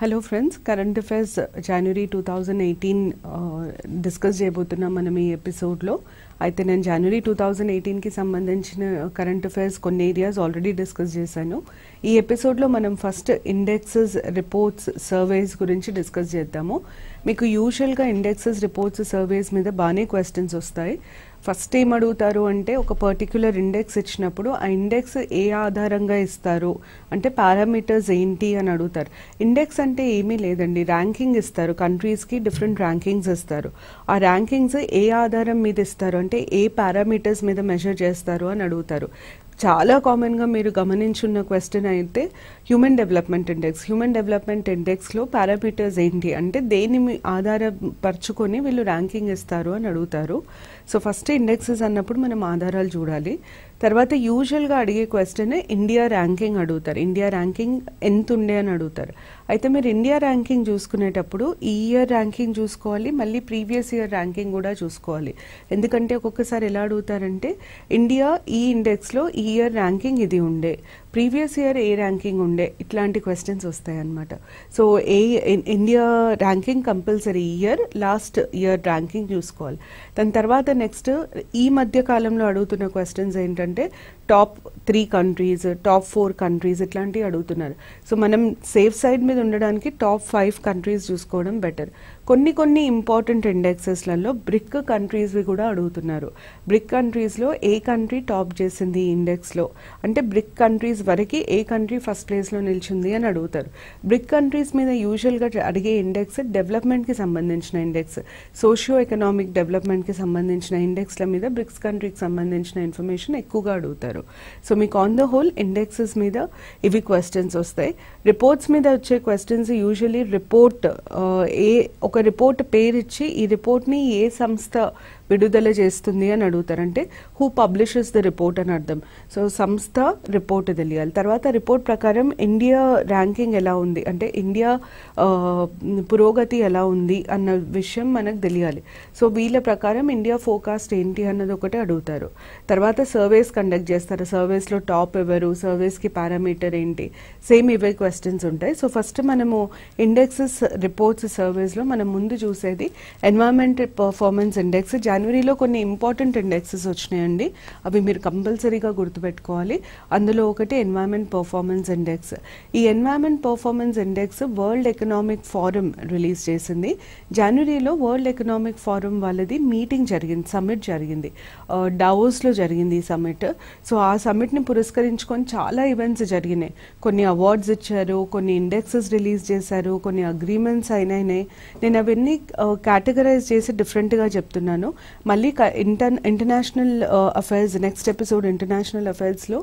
Hello friends current affairs January two thousand eighteen discuss చేయబోతున్నాం మనం ఈ ఎపిసోడ్లో అయితే నేను జనవరి టూ థౌజండ్ ఎయిటీన్కి సంబంధించిన కరెంట్ అఫైర్స్ కొన్ని ఏరియాస్ ఆల్రెడీ డిస్కస్ చేశాను ఈ ఎపిసోడ్లో మనం ఫస్ట్ ఇండెక్సెస్ రిపోర్ట్స్ సర్వేస్ గురించి డిస్కస్ చేద్దాము మీకు యూజువల్గా ఇండెక్సెస్ రిపోర్ట్స్ సర్వేస్ మీద బాగానే క్వశ్చన్స్ వస్తాయి ఫస్ట్ ఏం అడుగుతారు అంటే ఒక పర్టిక్యులర్ ఇండెక్స్ ఇచ్చినప్పుడు ఆ ఇండెక్స్ ఏ ఆధారంగా ఇస్తారు అంటే పారామీటర్స్ ఏంటి అని అడుగుతారు ఇండెక్స్ అంటే ఏమీ లేదండి ర్యాంకింగ్ ఇస్తారు కంట్రీస్కి డిఫరెంట్ ర్యాంకింగ్స్ ఇస్తారు ఆ ర్యాంకింగ్స్ ఏ ఆధారం మీద ఇస్తారు అంటే ఏ పారామీటర్స్ మీద మెజర్ చేస్తారు అని అడుగుతారు చాలా కామన్గా మీరు గమనించున్న క్వశ్చన్ అయితే human development index human development ఇండెక్స్లో పారామీటర్స్ ఏంటి అంటే దేని మీ- ఆధారపరుచుకొని వీళ్ళు ర్యాంకింగ్ ఇస్తారు అని అడుగుతారు సో ఫస్ట్ ఇండెక్సెస్ అన్నప్పుడు మనం ఆధారాలు చూడాలి తర్వాత యూజువల్గా అడిగే క్వశ్చన్ ఇండియా ర్యాంకింగ్ అడుగుతారు ఇండియా ర్యాంకింగ్ ఎంత ఉండే అని అడుగుతారు అయితే మీరు ఇండియా ర్యాంకింగ్ చూసుకునేటప్పుడు ఈ ఇయర్ ర్యాంకింగ్ చూసుకోవాలి మళ్ళీ ప్రీవియస్ ఇయర్ ర్యాంకింగ్ కూడా చూసుకోవాలి ఎందుకంటే ఒక్కొక్కసారి ఎలా అడుగుతారంటే ఇండియా ఈ ఇండెక్స్లో ఈ ఇయర్ ర్యాంకింగ్ ఇది ఉండే ప్రీవియస్ ఇయర్ ఏ ర్యాంకింగ్ ఉండే ఇట్లాంటి క్వశ్చన్స్ వస్తాయి అన్నమాట సో ఏ ఇన్- India ranking compulsory year last year ranking చూసుకోవాలి దాని తర్వాత నెక్స్ట్ ఈ మధ్య కాలంలో అడుగుతున్న క్వశ్చన్స్ ఏంటంటే top three countries top four countries ఇట్లాంటివి అడుగుతున్నారు సో మనం సేఫ్ సైడ్ మీద ఉండడానికి టాప్ ఫైవ్ కంట్రీస్ చూసుకోవడం బెటర్ కొన్ని కొన్ని ఇంపార్టెంట్ ఇండెక్సెస్లలో బ్రిక్ కంట్రీస్వి కూడా అడుగుతున్నారు బ్రిక్ కంట్రీస్లో ఏ కంట్రీ టాప్ చేసింది ఈ ఇండెక్స్లో అంటే బ్రిక్ కంట్రీస్ వరకు ఏ కంట్రీ ఫస్ట్ ప్లేస్లో నిలిచింది అని అడుగుతారు బ్రిక్ కంట్రీస్ మీద యూజువల్గా అడిగే ఇండెక్స్ డెవలప్మెంట్కి సంబంధించిన ఇండెక్స్ సోషియో ఎకనామిక్ డెవలప్మెంట్కి సంబంధించిన ఇండెక్స్ల మీద బ్రిక్స్ కంట్రీకి సంబంధించిన ఇన్ఫర్మేషన్ ఎక్కువగా అడుగుతారు సో మీకు ఆన్ ద హోల్ ఇండెక్సెస్ మీద ఇవి క్వశ్చన్స్ వస్తాయి రిపోర్ట్స్ మీద వచ్చే క్వశ్చన్స్ యూజువలీ రిపోర్ట్ ఏ ఒక రిపోర్ట్ పేరు ఇచ్చి ఈ రిపోర్ట్ని ఏ సంస్థ విడుదల చేస్తుంది అని అడుగుతారు అంటే హూ పబ్లిషెస్ ద రిపోర్ట్ అని అర్థం సో సంస్థ రిపోర్ట్ తెలియాలి తర్వాత రిపోర్ట్ ప్రకారం ఇండియా ర్యాంకింగ్ ఎలా ఉంది అంటే ఇండియా ఆ, పురోగతి ఎలా ఉంది అన్న విషయం మనకు తెలియాలి సో వీళ్ళ ప్రకారం ఇండియా ఫోకాస్ట్ ఏంటి అన్నది ఒకటి అడుగుతారు తర్వాత సర్వేస్ కండక్ట్ చేస్తారు సర్వేస్లో టాప్ ఎవరు సర్వేస్కి పారామీటర్ ఏంటి సేమ్ ఇవే క్వశ్చన్స్ ఉంటాయి సో ఫస్ట్ మనము ఇండెక్సెస్ రిపోర్ట్స్ సర్వేస్లో మనం ముందు చూసేది ఎన్వైరన్మెంట్ పర్ఫార్మెన్స్ ఇండెక్స్ జనవరిలో కొన్ని ఇంపార్టెంట్ ఇండెక్సెస్ వచ్చినాయండి అవి మీరు కంపల్సరీగా గుర్తుపెట్టుకోవాలి అందులో ఒకటి ఎన్వైరన్మెంట్ పర్ఫార్మెన్స్ ఇండెక్స్ ఈ environment performance index world economic forum release చేసింది జనవరిలో వరల్డ్ ఎకనామిక్ ఫారం వాళ్ళది మీటింగ్ జరిగింది సమ్మిట్ జరిగింది ఆ, డావోస్లో జరిగింది ఈ సమ్మిట్ సో ఆ సమ్మిట్ని పురస్కరించుకొని చాలా ఈవెంట్స్ జరిగినాయి కొన్ని అవార్డ్స్ ఇచ్చారు కొన్ని ఇండెక్సెస్ రిలీజ్ చేశారు కొన్ని అగ్రిమెంట్స్ అయినాయి నేను అవన్నీ కేటగరైజ్ చేసి డిఫరెంట్గా చెప్తున్నాను మళ్ళీ inter international affairs next episode international అఫైర్స్లో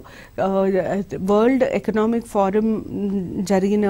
వరల్డ్ ఎకనామిక్ ఫారం జరిగిన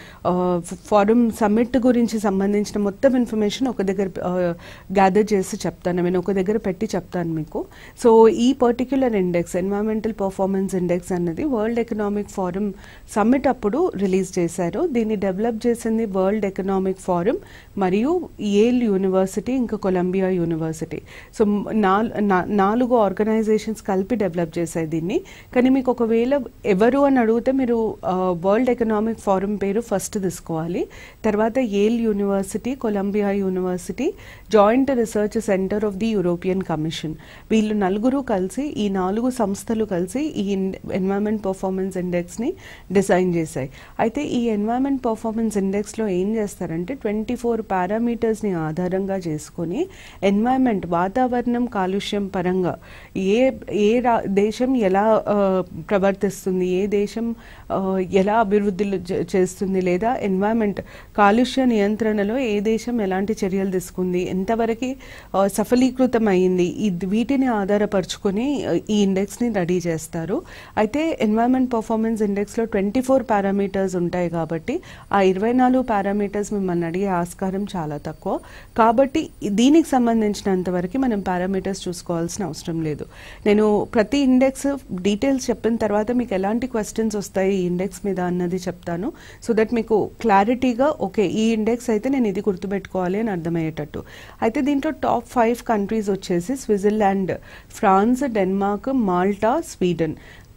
ఫారం సమ్మిట్ గురించి సంబంధించిన మొత్తం ఇన్ఫర్మేషన్ ఒక దగ్గర గ్యాదర్ చేసి చెప్తాను నేను ఒక దగ్గర పెట్టి చెప్తాను మీకు సో ఈ particular index environmental performance index అన్నది వరల్డ్ ఎకనామిక్ ఫారం సమ్మిట్ అప్పుడు రిలీజ్ చేశారు దీన్ని డెవలప్ చేసింది వరల్డ్ ఎకనామిక్ ఫారం మరియు ఏల్ యూనివర్సిటీ ఇంకా కొలంబియా యూనివర్సిటీ సో నాల్- నా- నాలుగు ఆర్గనైజేషన్స్ కలిపి డెవలప్ చేశాయి దీన్ని కానీ మీకు ఒకవేళ ఎవరు అని అడిగితే మీరు వరల్డ్ ఎకనామిక్ ఫారం పేరు ఫస్ట్ తీసుకోవాలి తర్వాత Yale university Columbia university joint research centre of the European commission వీళ్ళు నలుగురు కలిసి ఈ నాలుగు సంస్థలు కలిసి ఈ ఎన్వైరన్మెంట్ పర్ఫార్మెన్స్ ఇండెక్స్ని డిజైన్ చేశాయి అయితే ఈ ఎన్వైరన్మెంట్ పర్ఫార్మెన్స్ ఇండెక్స్లో ఏం చేస్తారంటే ట్వంటీ ఫోర్ పారామీటర్స్ని ఆధారంగా చేసుకొని ఎన్వైరన్మెంట్ వాతావరణం కాలుష్యం పరంగా ఏ ఏ రా దేశం ఎలా ఆ, ప్రవర్తిస్తుంది ఏ దేశం ఆ, ఎలా అభివృద్ధి చేస్తుంది లేదా ఎన్వైరన్మెంట్ కాలుష్య నియంత్రణలో ఏ దేశం ఎలాంటి చర్యలు తీసుకుంది ఎంతవరకు ఆ, సఫలీకృతం అయింది ఈ వీటిని ఆధారపరుచుకొని ఆ, ఈ ఇండెక్స్ని రెడీ చేస్తారు అయితే ఎన్వైరన్మెంట్ పర్ఫార్మెన్స్ ఇండెక్స్లో ట్వంటీ ఫోర్ పారామీటర్స్ ఉంటాయి కాబట్టి ఆ ఇరవై నాలుగు పారామీటర్స్ మిమ్మల్ని అడిగే ఆస్కారం చాలా తక్కువ కాబట్టి దీనికి సంబంధించినంత వరకు మనం పారామీటర్స్ చూసుకోవాల్సిన అవసరం లేదు నేను ప్రతి ఇండెక్స్ డీటెయిల్స్ చెప్పిన తర్వాత మీకు ఎలాంటి క్వశ్చన్స్ వస్తాయి ఈ ఇండెక్స్ మీద అన్నది చెప్తాను సో దట్ మీకు క్లారిటీగా ఓకే ఈ ఇండెక్స్ అయితే నేను ఇది గుర్తుపెట్టుకోవాలి అని అర్థమయ్యేటట్టు అయితే దీంట్లో టాప్ ఫైవ్ కంట్రీస్ వచ్చేసి Switzerland France Denmark Malta Sweden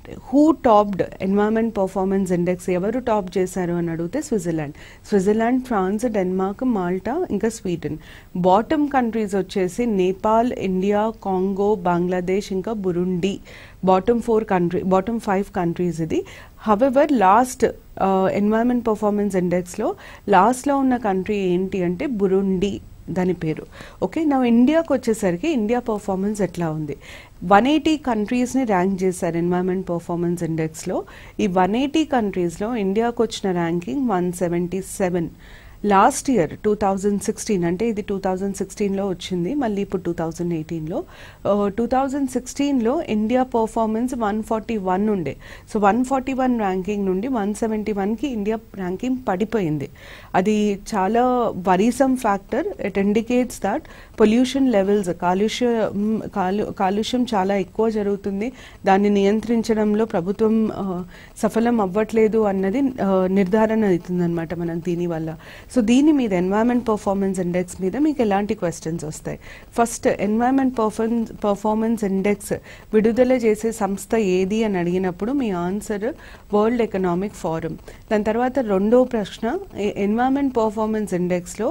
who topped environment performance index ఎవరు టాప్ చేశారు అని అడిగితే Switzerland Switzerland France Denmark Malta ఇంకా స్వీడన్ బాటమ్ కంట్రీస్ వచ్చేసి నేపాల్ ఇండియా కాంగో బంగ్లాదేశ్ ఇంకా Burundi bottom four country bottom five countries ఇది however last environment performance ఇండెక్స్లో లాస్ట్లో ఉన్న కంట్రీ ఏంటి అంటే బురుండి దాని పేరు ఓకే నా ఇండియాకి వచ్చేసరికి ఇండియా పర్ఫార్మెన్స్ ఎట్లా ఉంది వన్ ఎయిటీ కంట్రీస్ని ర్యాంక్ చేశారు ఎన్వైరన్మెంట్ పర్ఫార్మెన్స్ ఇండెక్స్లో ఈ వన్ ఎయిటీ కంట్రీస్లో ఇండియాకి వచ్చిన ranking one seventy seven last year two thousand sixteen అంటే ఇది టూ థౌజండ్ సిక్స్టీన్లో వచ్చింది మళ్ళీ ఇప్పుడు టూ థౌజండ్ ఎయిటీన్లో టూ థౌజండ్ సిక్స్టీన్లో India performance one forty one ఉండే so one forty one ranking నుండి వన్ సెవెంటీ వన్కి ఇండియా ర్యాంకింగ్ పడిపోయింది అది చాలా worrisome factor it indicates that pollution levels కాలుష్యం కాలు కాలుష్యం చాలా ఎక్కువ జరుగుతుంది దాన్ని నియంత్రించడంలో ప్రభుత్వం ఆ, సఫలం అవ్వట్లేదు అన్నది ఆ, నిర్ధారణ అవుతుందన్నమాట మనకు దీనివల్ల సో దీని మీద ఎన్వైరన్మెంట్ పర్ఫార్మెన్స్ ఇండెక్స్ మీద మీకు ఎలాంటి క్వశ్చన్స్ వస్తాయి first environment performance performance index విడుదల చేసే సంస్థ ఏది అని అడిగినప్పుడు మీ ఆన్సర్ వరల్డ్ ఎకనామిక్ ఫోరం దాని తర్వాత రెండో ప్రశ్న ఎన్వైరన్మెంట్ పర్ఫార్మెన్స్ ఇండెక్స్లో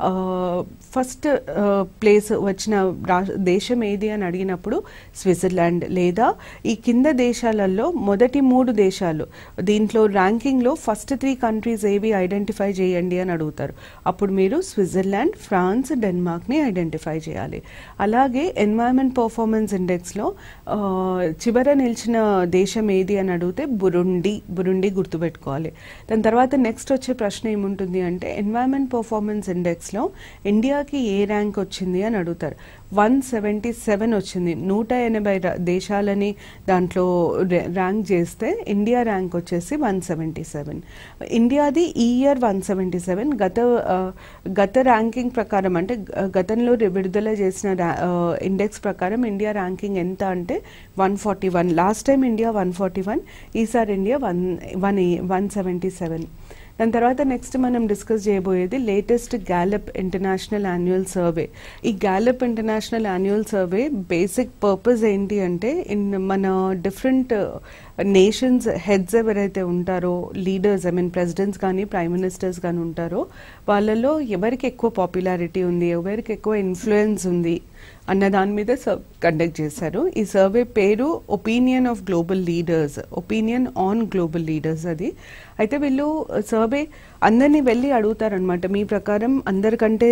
ఫస్ట్ ప్లేస్ వచ్చిన రా- దేశం ఏది అని అడిగినప్పుడు స్విట్జర్లాండ్ లేదా ఈ కింద దేశాలలో మొదటి మూడు దేశాలు దీంట్లో ర్యాంకింగ్లో ఫస్ట్ త్రీ కంట్రీస్ ఏవి ఐడెంటిఫై చేయండి అని అడుగుతారు అప్పుడు మీరు స్విట్జర్లాండ్ ఫ్రాన్స్ డెన్మార్క్ని ఐడెంటిఫై చేయాలి అలాగే ఎన్వైరన్మెంట్ పర్ఫార్మెన్స్ ఇండెక్స్లో ఆ, చివర నిలిచిన దేశం ఏది అని అడిగితే బురుండి బురుండి గుర్తుపెట్టుకోవాలి దాని తర్వాత నెక్స్ట్ వచ్చే ప్రశ్న ఏముంటుంది అంటే ఎన్వైరన్మెంట్ పర్ఫార్మెన్స్ ఇండెక్స్లో ఇండియాకి ఏ ర్యాంక్ వచ్చింది అని అడుగుతారు వన్ సెవెంటీ సెవెన్ వచ్చింది నూట ఎనభై ర- దేశాలని దాంట్లో ర్యా- ర్యాంక్ చేస్తే ఇండియా ర్యాంక్ వచ్చేసి వన్ సెవెంటీ సెవెన్ ఇండియాది ఈ ఇయర్ వన్ సెవెంటీ సెవెన్ గత ఆ, గత ర్యాంకింగ్ ప్రకారం అంటే గ- గతంలో రి- విడుదల చేసిన రా- ఆ, ఇండెక్స్ ప్రకారం ఇండియా ర్యాంకింగ్ ఎంత అంటే one forty one last time India one forty one ఈసారి India one one one seventy seven దాని తర్వాత నెక్స్ట్ మనం డిస్కస్ చేయబోయేది latest Gallup international annual survey ఈ Gallup international annual survey basic purpose ఏంటి అంటే ఇన్ మన డిఫరెంట్ నేషన్స్ హెడ్స్ ఎవరైతే ఉంటారో లీడర్స్ ఐ మీన్ ప్రెసిడెంట్స్ కానీ ప్రైమ్ మినిస్టర్స్ కానీ ఉంటారో వాళ్ళలో ఎవరికి ఎక్కువ పాపులారిటీ ఉంది ఎవరికి ఎక్కువ ఇన్ఫ్లుయెన్స్ ఉంది అన్న దాని మీద కండక్ట్ చేశారు ఈ సర్వే పేరు opinion of global leaders opinion on global leaders అది అయితే వీళ్ళు సర్వే అందరినీ వెళ్ళి అడుగుతారనమాట మీ ప్రకారం అందరికంటే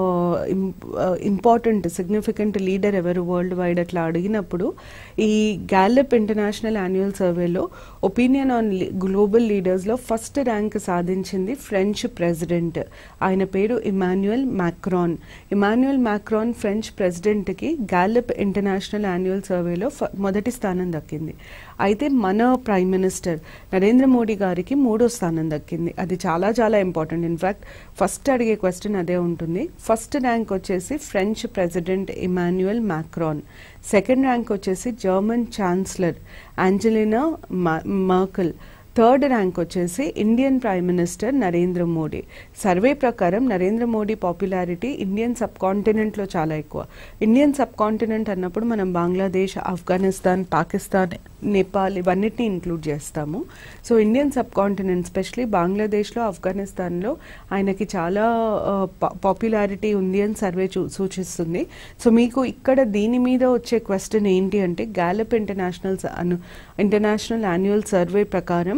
ఇంపార్టెంట్ సిగ్నిఫికెంట్ లీడర్ ఎవరు వరల్డ్ వైడ్ అట్లా అడిగినప్పుడు ఈ గ్యాలప్ ఇంటర్నేషనల్ యాన్యువల్ సర్వేలో ఒపీనియన్ ఆన్ గ్లోబల్ లీడర్స్లో ఫస్ట్ ర్యాంక్ సాధించింది ఫ్రెంచ్ ప్రెసిడెంట్ ఆయన పేరు Emmanuel Macron Emmanuel Macron French ప్రెసిడెంట్కి గ్యాలప్ ఇంటర్నేషనల్ యాన్యువల్ సర్వేలో ఫ- మొదటి స్థానం దక్కింది అయితే మన ప్రైమ్ మినిస్టర్ నరేంద్ర మోడీ గారికి మూడో స్థానం దక్కింది అది చాలా చాలా ఇంపార్టెంట్ ఇన్ఫాక్ట్ ఫస్ట్ అడిగే క్వశ్చన్ అదే ఉంటుంది ఫస్ట్ ర్యాంక్ వచ్చేసి French president Emmanuel Macron second rank వచ్చేసి German chancellor Angelina Merkel third rank వచ్చేసి Indian prime minister Narendra Modi survey ప్రకారం నరేంద్ర మోడీ పాపులారిటీ ఇండియన్ సబ్ కాంటినెంట్లో చాలా ఎక్కువ ఇండియన్ సబ్ కాంటినెంట్ అన్నప్పుడు మనం బంగ్లాదేశ్ ఆఫ్ఘనిస్తాన్ పాకిస్తాన్ నేపాల్ ఇవన్నిటిని ఇంక్లూడ్ చేస్తాము so Indian subcontinent specially బంగ్లాదేశ్లో ఆఫ్ఘనిస్తాన్లో ఆయనకి చాలా పాపులారిటీ ఉంది అని సర్వే చూ సూచిస్తుంది సో మీకు ఇక్కడ దీని మీద వచ్చే క్వశ్చన్ ఏంటి అంటే గ్యాలప్ ఇంటర్నేషనల్ అను ఇంటర్నేషనల్ యాన్యువల్ సర్వే ప్రకారం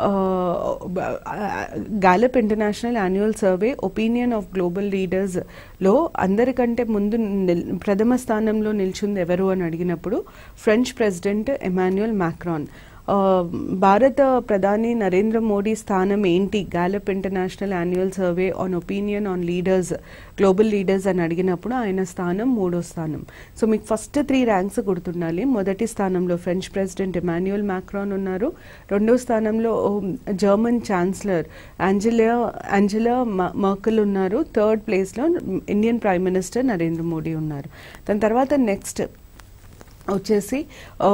Gallup international annual survey opinion of global లీడర్స్లో అందరికంటే ముందు నిల్- ప్రథమ స్థానంలో నిల్చుంది ఎవరు అని అడిగినప్పుడు ఫ్రెంచ్ ప్రెసిడెంట్ ఎమాన్యుయల్ మ్యాక్రాన్ ఆ, భారత ప్రధాని నరేంద్ర మోడీ స్థానం ఏంటి Gallup international annual survey on opinion on leaders global leaders అని అడిగినప్పుడు ఆయన స్థానం మూడో స్థానం సో మీకు ఫస్ట్ త్రీ ర్యాంక్స్ గుర్తుండాలి మొదటి స్థానంలో ఫ్రెంచ్ ప్రెసిడెంట్ ఎమాన్యుయల్ మ్యాక్రాన్ ఉన్నారు రెండో స్థానంలో ఉమ్, జర్మన్ ఛాన్సలర్ ఆంజలియా ఆంజలా మ- మర్కల్ ఉన్నారు థర్డ్ ప్లేస్లో Indian prime minister Narendra Modi ఉన్నారు దాని తర్వాత నెక్స్ట్ వచ్చేసి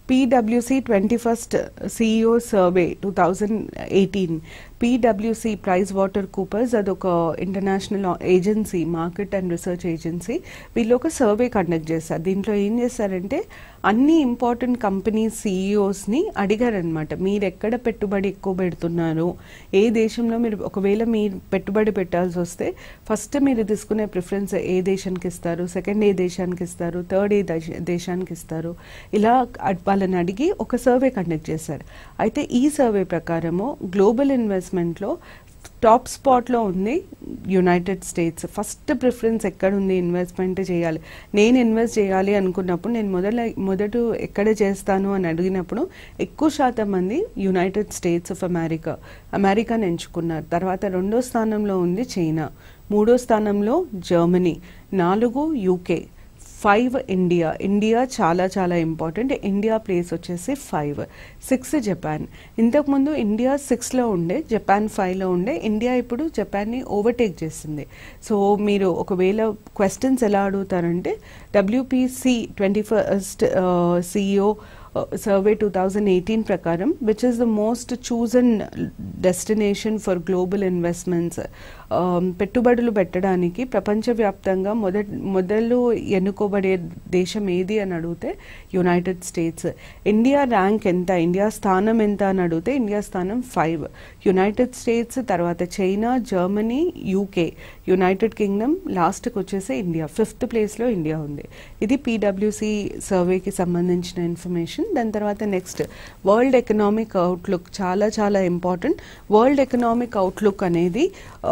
PWC twenty first CEO survey two thousand eighteen PWC Price Water Coopers అదొక international agency market and research agency వీళ్ళు ఒక సర్వే కండక్ట్ చేస్తారు దీంట్లో ఏం చేస్తారంటే అన్ని ఇంపార్టెంట్ కంపెనీస్ సీఈఓస్ని అడిగారనమాట మీరు ఎక్కడ పెట్టుబడి ఎక్కువ పెడుతున్నారు ఏ దేశంలో మీరు ఒకవేళ మీరు పెట్టుబడి పెట్టాల్సి వస్తే ఫస్ట్ మీరు తీసుకునే ప్రిఫరెన్స్ ఏ దేశానికి ఇస్తారు సెకండ్ ఏ దేశానికి ఇస్తారు థర్డ్ ఏ దేశ- దేశానికి ఇస్తారు ఇలా అడ్- వాళ్ళని అడిగి ఒక సర్వే కండక్ట్ చేశారు అయితే ఈ సర్వే ప్రకారము గ్లోబల్ ఇన్వెస్ట్మెంట్లో టాప్ స్పాట్లో ఉంది యునైటెడ్ స్టేట్స్ ఫస్ట్ ప్రిఫరెన్స్ ఎక్కడ ఉంది ఇన్వెస్ట్మెంట్ చేయాలి నేను ఇన్వెస్ట్ చేయాలి అనుకున్నప్పుడు నేను మొదల మొదట ఎక్కడ చేస్తాను అని అడిగినప్పుడు ఎక్కువ శాతం మంది యునైటెడ్ స్టేట్స్ ఆఫ్ అమెరికా అమెరికాని ఎంచుకున్నారు తర్వాత రెండో స్థానంలో ఉంది చైనా మూడో స్థానంలో జర్మనీ నాలుగు యూకే ఫైవ్ ఇండియా ఇండియా చాలా చాలా ఇంపార్టెంట్ ఇండియా ప్లేస్ వచ్చేసి ఫైవ్ సిక్స్ జపాన్ ఇంతకుముందు ఇండియా సిక్స్లో ఉండే జపాన్ ఫైవ్లో ఉండే ఇండియా ఇప్పుడు జపాన్ని ఓవర్టేక్ చేస్తుంది సో మీరు ఒకవేళ క్వశ్చన్స్ ఎలా అడుగుతారంటే WPC twenty first CEO survey two thousand eighteen ప్రకారం which is the most chosen destination for global investments పెట్టుబడులు పెట్టడానికి ప్రపంచవ్యాప్తంగా మొదట మొదలు ఎన్నుకోబడే దేశం ఏది అని అడిగితే యునైటెడ్ స్టేట్స్ ఇండియా ర్యాంక్ ఎంత ఇండియా స్థానం ఎంత అని అడిగితే ఇండియా స్థానం ఫైవ్ యునైటెడ్ స్టేట్స్ తర్వాత China Germany UK United Kingdom లాస్ట్కి వచ్చేసి ఇండియా ఫిఫ్త్ ప్లేస్లో ఇండియా ఉంది ఇది పీడబ్ల్యూసి సర్వేకి సంబంధించిన ఇన్ఫర్మేషన్ దాని తర్వాత నెక్స్ట్ వరల్డ్ ఎకనామిక్ అవుట్లుక్ చాలా చాలా ఇంపార్టెంట్ వరల్డ్ ఎకనామిక్ అవుట్లుక్ అనేది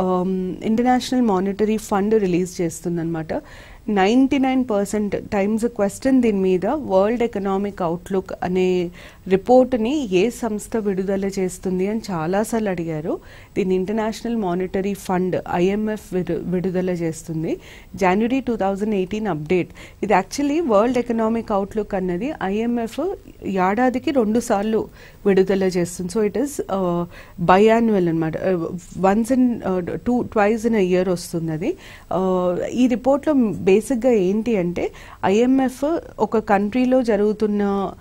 ఇంటర్నేషనల్ మానిటరీ ఫండ్ రిలీజ్ చేస్తుందన్నమాట ninety nine percent times question దీని మీద వరల్డ్ ఎకనామిక్ అవుట్లుక్ అనే రిపోర్ట్ని ఏ సంస్థ విడుదల చేస్తుంది అని చాలాసార్లు అడిగారు దీన్ని ఇంటర్నేషనల్ మానిటరీ ఫండ్ ఐఎంఎఫ్ విడుదల చేస్తుంది జనవరి టూ థౌజండ్ ఎయిటీన్ అప్డేట్ ఇది యాక్చువల్లీ వరల్డ్ ఎకనామిక్ అవుట్లుక్ అన్నది ఐఎంఎఫ్ ఏడాదికి రెండు సార్లు విడుదల చేస్తుంది సో ఇట్ ఈస్ బయాన్యువల్ అనమాట once in two twice in year వస్తుంది అది Uh, ఈ రిపోర్ట్లో బేసిక్గా ఏంటి అంటే ఐఎంఎఫ్ ఒక కంట్రీలో జరుగుతున్న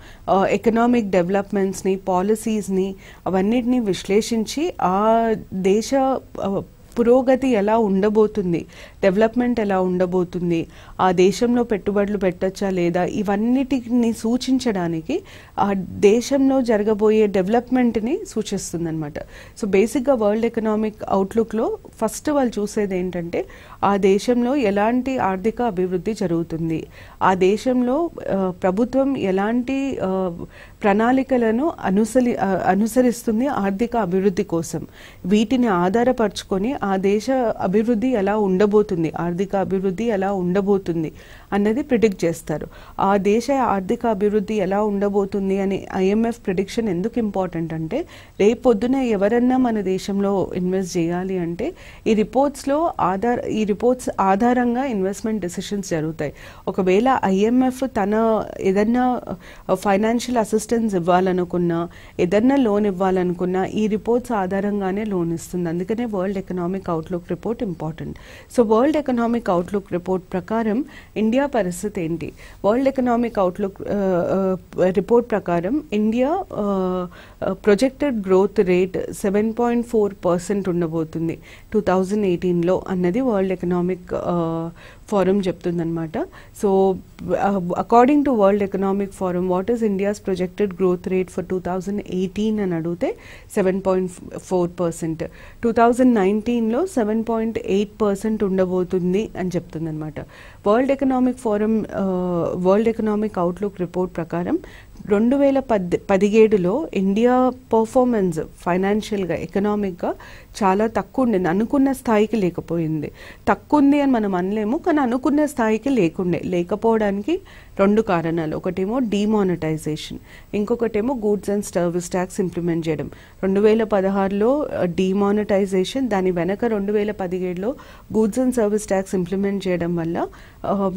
ఎకనామిక్ డెవలప్మెంట్స్ని పాలసీస్ని అవన్నిటిని విశ్లేషించి ఆ దేశ uh, పురోగతి ఎలా ఉండబోతుంది డెవలప్మెంట్ ఎలా ఉండబోతుంది ఆ దేశంలో పెట్టుబడులు పెట్టచ్చా లేదా ఇవన్నిటిని సూచించడానికి ఆ దేశంలో జరగబోయే డెవలప్మెంట్ని సూచిస్తుంది అనమాట సో బేసిక్గా వరల్డ్ ఎకనామిక్ అవుట్లుక్లో ఫస్ట్ వాళ్ళు చూసేది ఏంటంటే ఆ దేశంలో ఎలాంటి ఆర్థిక అభివృద్ధి జరుగుతుంది ఆ దేశంలో ఆ, ప్రభుత్వం ఎలాంటి ఆ, ప్రణాళికలను అనుసరి ఆ, అనుసరిస్తుంది ఆర్థిక అభివృద్ధి కోసం వీటిని ఆధారపరుచుకొని ఆ దేశ అభివృద్ధి ఎలా ఉండబోతుంది ఆర్థిక అభివృద్ధి ఎలా ఉండబోతుంది అన్నది ప్రిడిక్ట్ చేస్తారు ఆ దేశ ఆర్థిక అభివృద్ధి ఎలా ఉండబోతుంది అని ఐఎంఎఫ్ ప్రిడిక్షన్ ఎందుకు ఇంపార్టెంట్ అంటే రేపొద్దున ఎవరన్నా మన దేశంలో ఇన్వెస్ట్ చేయాలి అంటే ఈ రిపోర్ట్స్లో ఆధార్ ఈ రిపోర్ట్స్ ఆధారంగా ఇన్వెస్ట్మెంట్ డెసిషన్స్ జరుగుతాయి ఒకవేళ ఐఎంఎఫ్ తన ఏదన్నా ఫైనాన్షియల్ అసిస్టెన్స్ ఇవ్వాలనుకున్నా ఏదన్నా లోన్ ఇవ్వాలనుకున్నా ఈ రిపోర్ట్స్ ఆధారంగానే లోన్ ఇస్తుంది అందుకనే world economic outlook report important so world economic outlook report ప్రకారం ఇండియా పరిస్థితి ఏంటి వరల్డ్ ఎకనామిక్ అవుట్లుక్ రిపోర్ట్ ప్రకారం India projected growth rate seven point four percent ఉండబోతుంది టూ థౌజండ్ ఎయిటీన్లో అన్నది వరల్డ్ ఎకనామిక్ ఫోరం చెప్తుందన్నమాట so according to world economic forum what is India's projected growth rate for two thousand eighteen అని అడిగితే seven point four percent two thousand నైన్టీన్లో seven point eight percent ఉండబోతుంది అని చెప్తుందన్నమాట world economic forum world economic outlook report ప్రకారం రెండు వేల పద్ పదిహేడులో ఇండియా పర్ఫార్మెన్స్ ఫైనాన్షియల్గా ఎకనామిక్గా చాలా తక్కువ ఉండింది అనుకున్న స్థాయికి లేకపోయింది తక్కువ ఉంది అని మనం అనలేము కానీ అనుకున్న స్థాయికి లేకుండే లేకపోవడానికి రెండు కారణాలు ఒకటేమో డిమానిటైజేషన్ ఇంకొకటేమో goods and service tax implement చేయడం రెండు వేల పదహారులో డిమానిటైజేషన్ దాని వెనక రెండు వేల పదిహేడులో goods and service tax implement చేయడం వల్ల ఆమ్,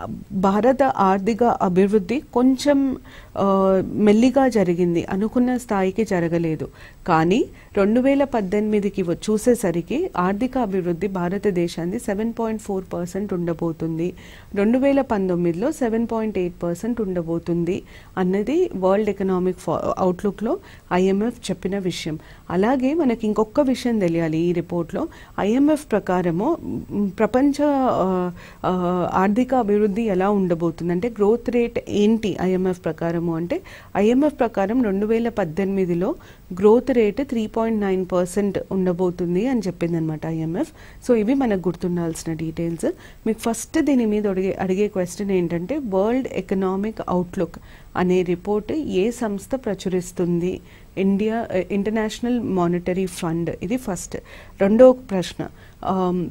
భారత ఆర్థిక అభివృద్ధి కొంచెం ఆ, మెల్లిగా జరిగింది అనుకున్న స్థాయికి జరగలేదు కానీ రెండు వేల పద్దెనిమిదికి వ- చూసేసరికి ఆర్థిక అభివృద్ధి భారతదేశాన్ని సెవెన్ పాయింట్ ఫోర్ పర్సెంట్ ఉండబోతుంది రెండు వేల పంతొమ్మిదిలో seven point point eight percent ఉండబోతుంది అన్నది వరల్డ్ ఎకనామిక్ అవుట్లుక్లో ఐఎంఎఫ్ చెప్పిన విషయం అలాగే మనకి ఇంకొక విషయం తెలియాలి ఈ రిపోర్ట్లో ఐఎంఎఫ్ ప్రకారము మ్, ప్రపంచ ఆ, ఆ, ఆర్థిక అభివృద్ధి ఎలా ఉండబోతుంది అంటే గ్రోత్ రేట్ ఏంటి ఐఎంఎఫ్ ప్రకారము అంటే ఐఎంఎఫ్ ప్రకారం రెండు వేల పద్దెనిమిదిలో growth rate three point nine percent ఉండబోతుంది అని చెప్పింది అనమాట ఐఎంఎఫ్ సో ఇవి మనకు గుర్తుండాల్సిన డీటెయిల్స్ మీకు ఫస్ట్ దీని మీద అడిగే అడిగే క్వశ్చన్ ఏంటంటే వరల్డ్ ఎకనామిక్ అవుట్లుక్ అనే రిపోర్ట్ ఏ సంస్థ ప్రచురిస్తుంది ఇండియా ఇంటర్నేషనల్ మానిటరీ ఫండ్ ఇది ఫస్ట్ రెండో ప్రశ్న ఆమ్,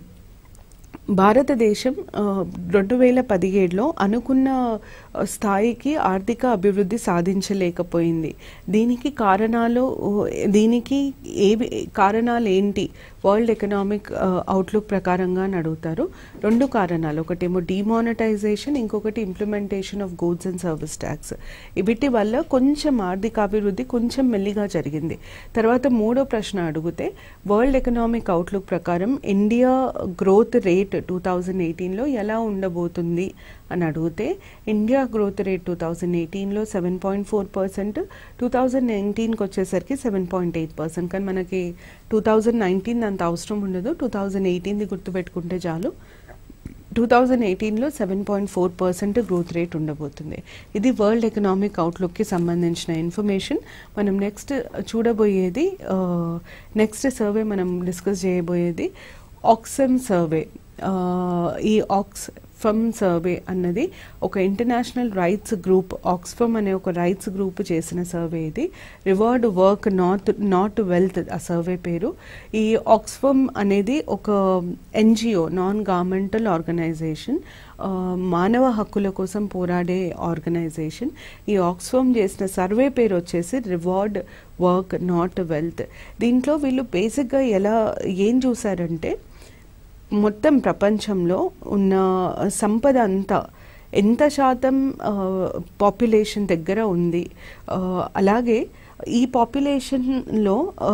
భారతదేశం ఆ, రెండు వేల పదిహేడులో అనుకున్న ఆ, స్థాయికి ఆర్థిక అభివృద్ధి సాధించలేకపోయింది దీనికి కారణాలు ఓ, దీనికి ఏవి కారణాలు ఏంటి వరల్డ్ ఎకనామిక్ ఆ, అవుట్లుక్ ప్రకారంగా అని అడుగుతారు రెండు కారణాలు ఒకటేమో డిమానిటైజేషన్ ఇంకొకటి implementation of goods and service tax వీటి వల్ల కొంచెం ఆర్థిక అభివృద్ధి కొంచెం మెల్లిగా జరిగింది తర్వాత మూడో ప్రశ్న అడిగితే వరల్డ్ ఎకనామిక్ అవుట్లుక్ ప్రకారం India growth rate two thousand ఎయిటీన్లో ఎలా ఉండబోతుంది అని అడిగితే India growth rate two thousand ఎయిటీన్లో seven point four percent two thousand నైన్టీన్కి వచ్చేసరికి సెవెన్ పాయింట్ ఎయిట్ పర్సెంట్ కానీ మనకి టూ థౌజండ్ నైన్టీన్ అంత అవసరం ఉండదు టూ థౌజండ్ ఎయిటీన్ది గుర్తుపెట్టుకుంటే చాలు టూ థౌజండ్ ఎయిటీన్లో seven point four percent growth rate ఉండబోతుంది ఇది వరల్డ్ ఎకనామిక్ అవుట్లుక్కి సంబంధించిన ఇన్ఫర్మేషన్ మనం నెక్స్ట్ చూడబోయేది నెక్స్ట్ సర్వే మనం డిస్కస్ చేయబోయేది ఆక్సమ్ సర్వే ఈ ఆక్స్ ఫమ్ సర్వే అన్నది ఒక ఇంటర్నేషనల్ రైట్స్ గ్రూప్ ఆక్స్ఫమ్ అనే ఒక రైట్స్ గ్రూప్ చేసిన సర్వే ఇది reward work not not wealth ఆ సర్వే పేరు ఈ ఆక్స్ఫమ్ అనేది ఒక ఎన్జిఓ నాన్ గవర్నమెంటల్ ఆర్గనైజేషన్ ఆ, మానవ హక్కుల కోసం పోరాడే ఆర్గనైజేషన్ ఈ ఆక్స్ఫమ్ చేసిన సర్వే పేరు వచ్చేసి రివార్డ్ వర్క్ నాట్ వెల్త్ దీంట్లో వీళ్ళు బేసిక్గా ఎలా ఏం చూసారంటే మొత్తం ప్రపంచంలో ఉన్న సంపద అంతా ఎంత శాతం పాపులేషన్ దగ్గర ఉంది ఆ, అలాగే ఈ పాపులేషన్లో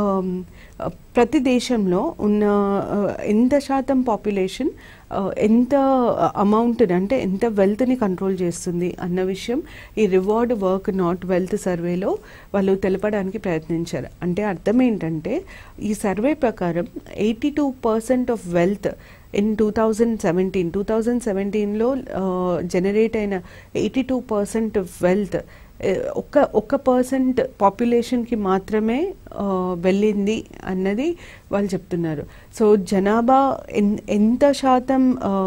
ప్రతి దేశంలో ఉన్న ఆ, ఎంత శాతం పాపులేషన్ ఎంత అమౌంట్ అంటే ఎంత వెల్త్ని కంట్రోల్ చేస్తుంది అన్న విషయం ఈ రివార్డ్ వర్క్ నాట్ వెల్త్ సర్వేలో వాళ్ళు తెలపడానికి ప్రయత్నించారు అంటే అర్థం ఏంటంటే ఈ సర్వే ప్రకారం eighty two percent of wealth in two thousand seventeen two thousand సెవెంటీన్లో జనరేట్ అయిన ఎయిటీ టూ పర్సెంట్ వెల్త్ ఒక ఒక పర్సెంట్ పాపులేషన్కి మాత్రమే ఆ, వెళ్ళింది అన్నది వాళ్ళు చెప్తున్నారు సో జనాభా ఎన్- ఎంత శాతం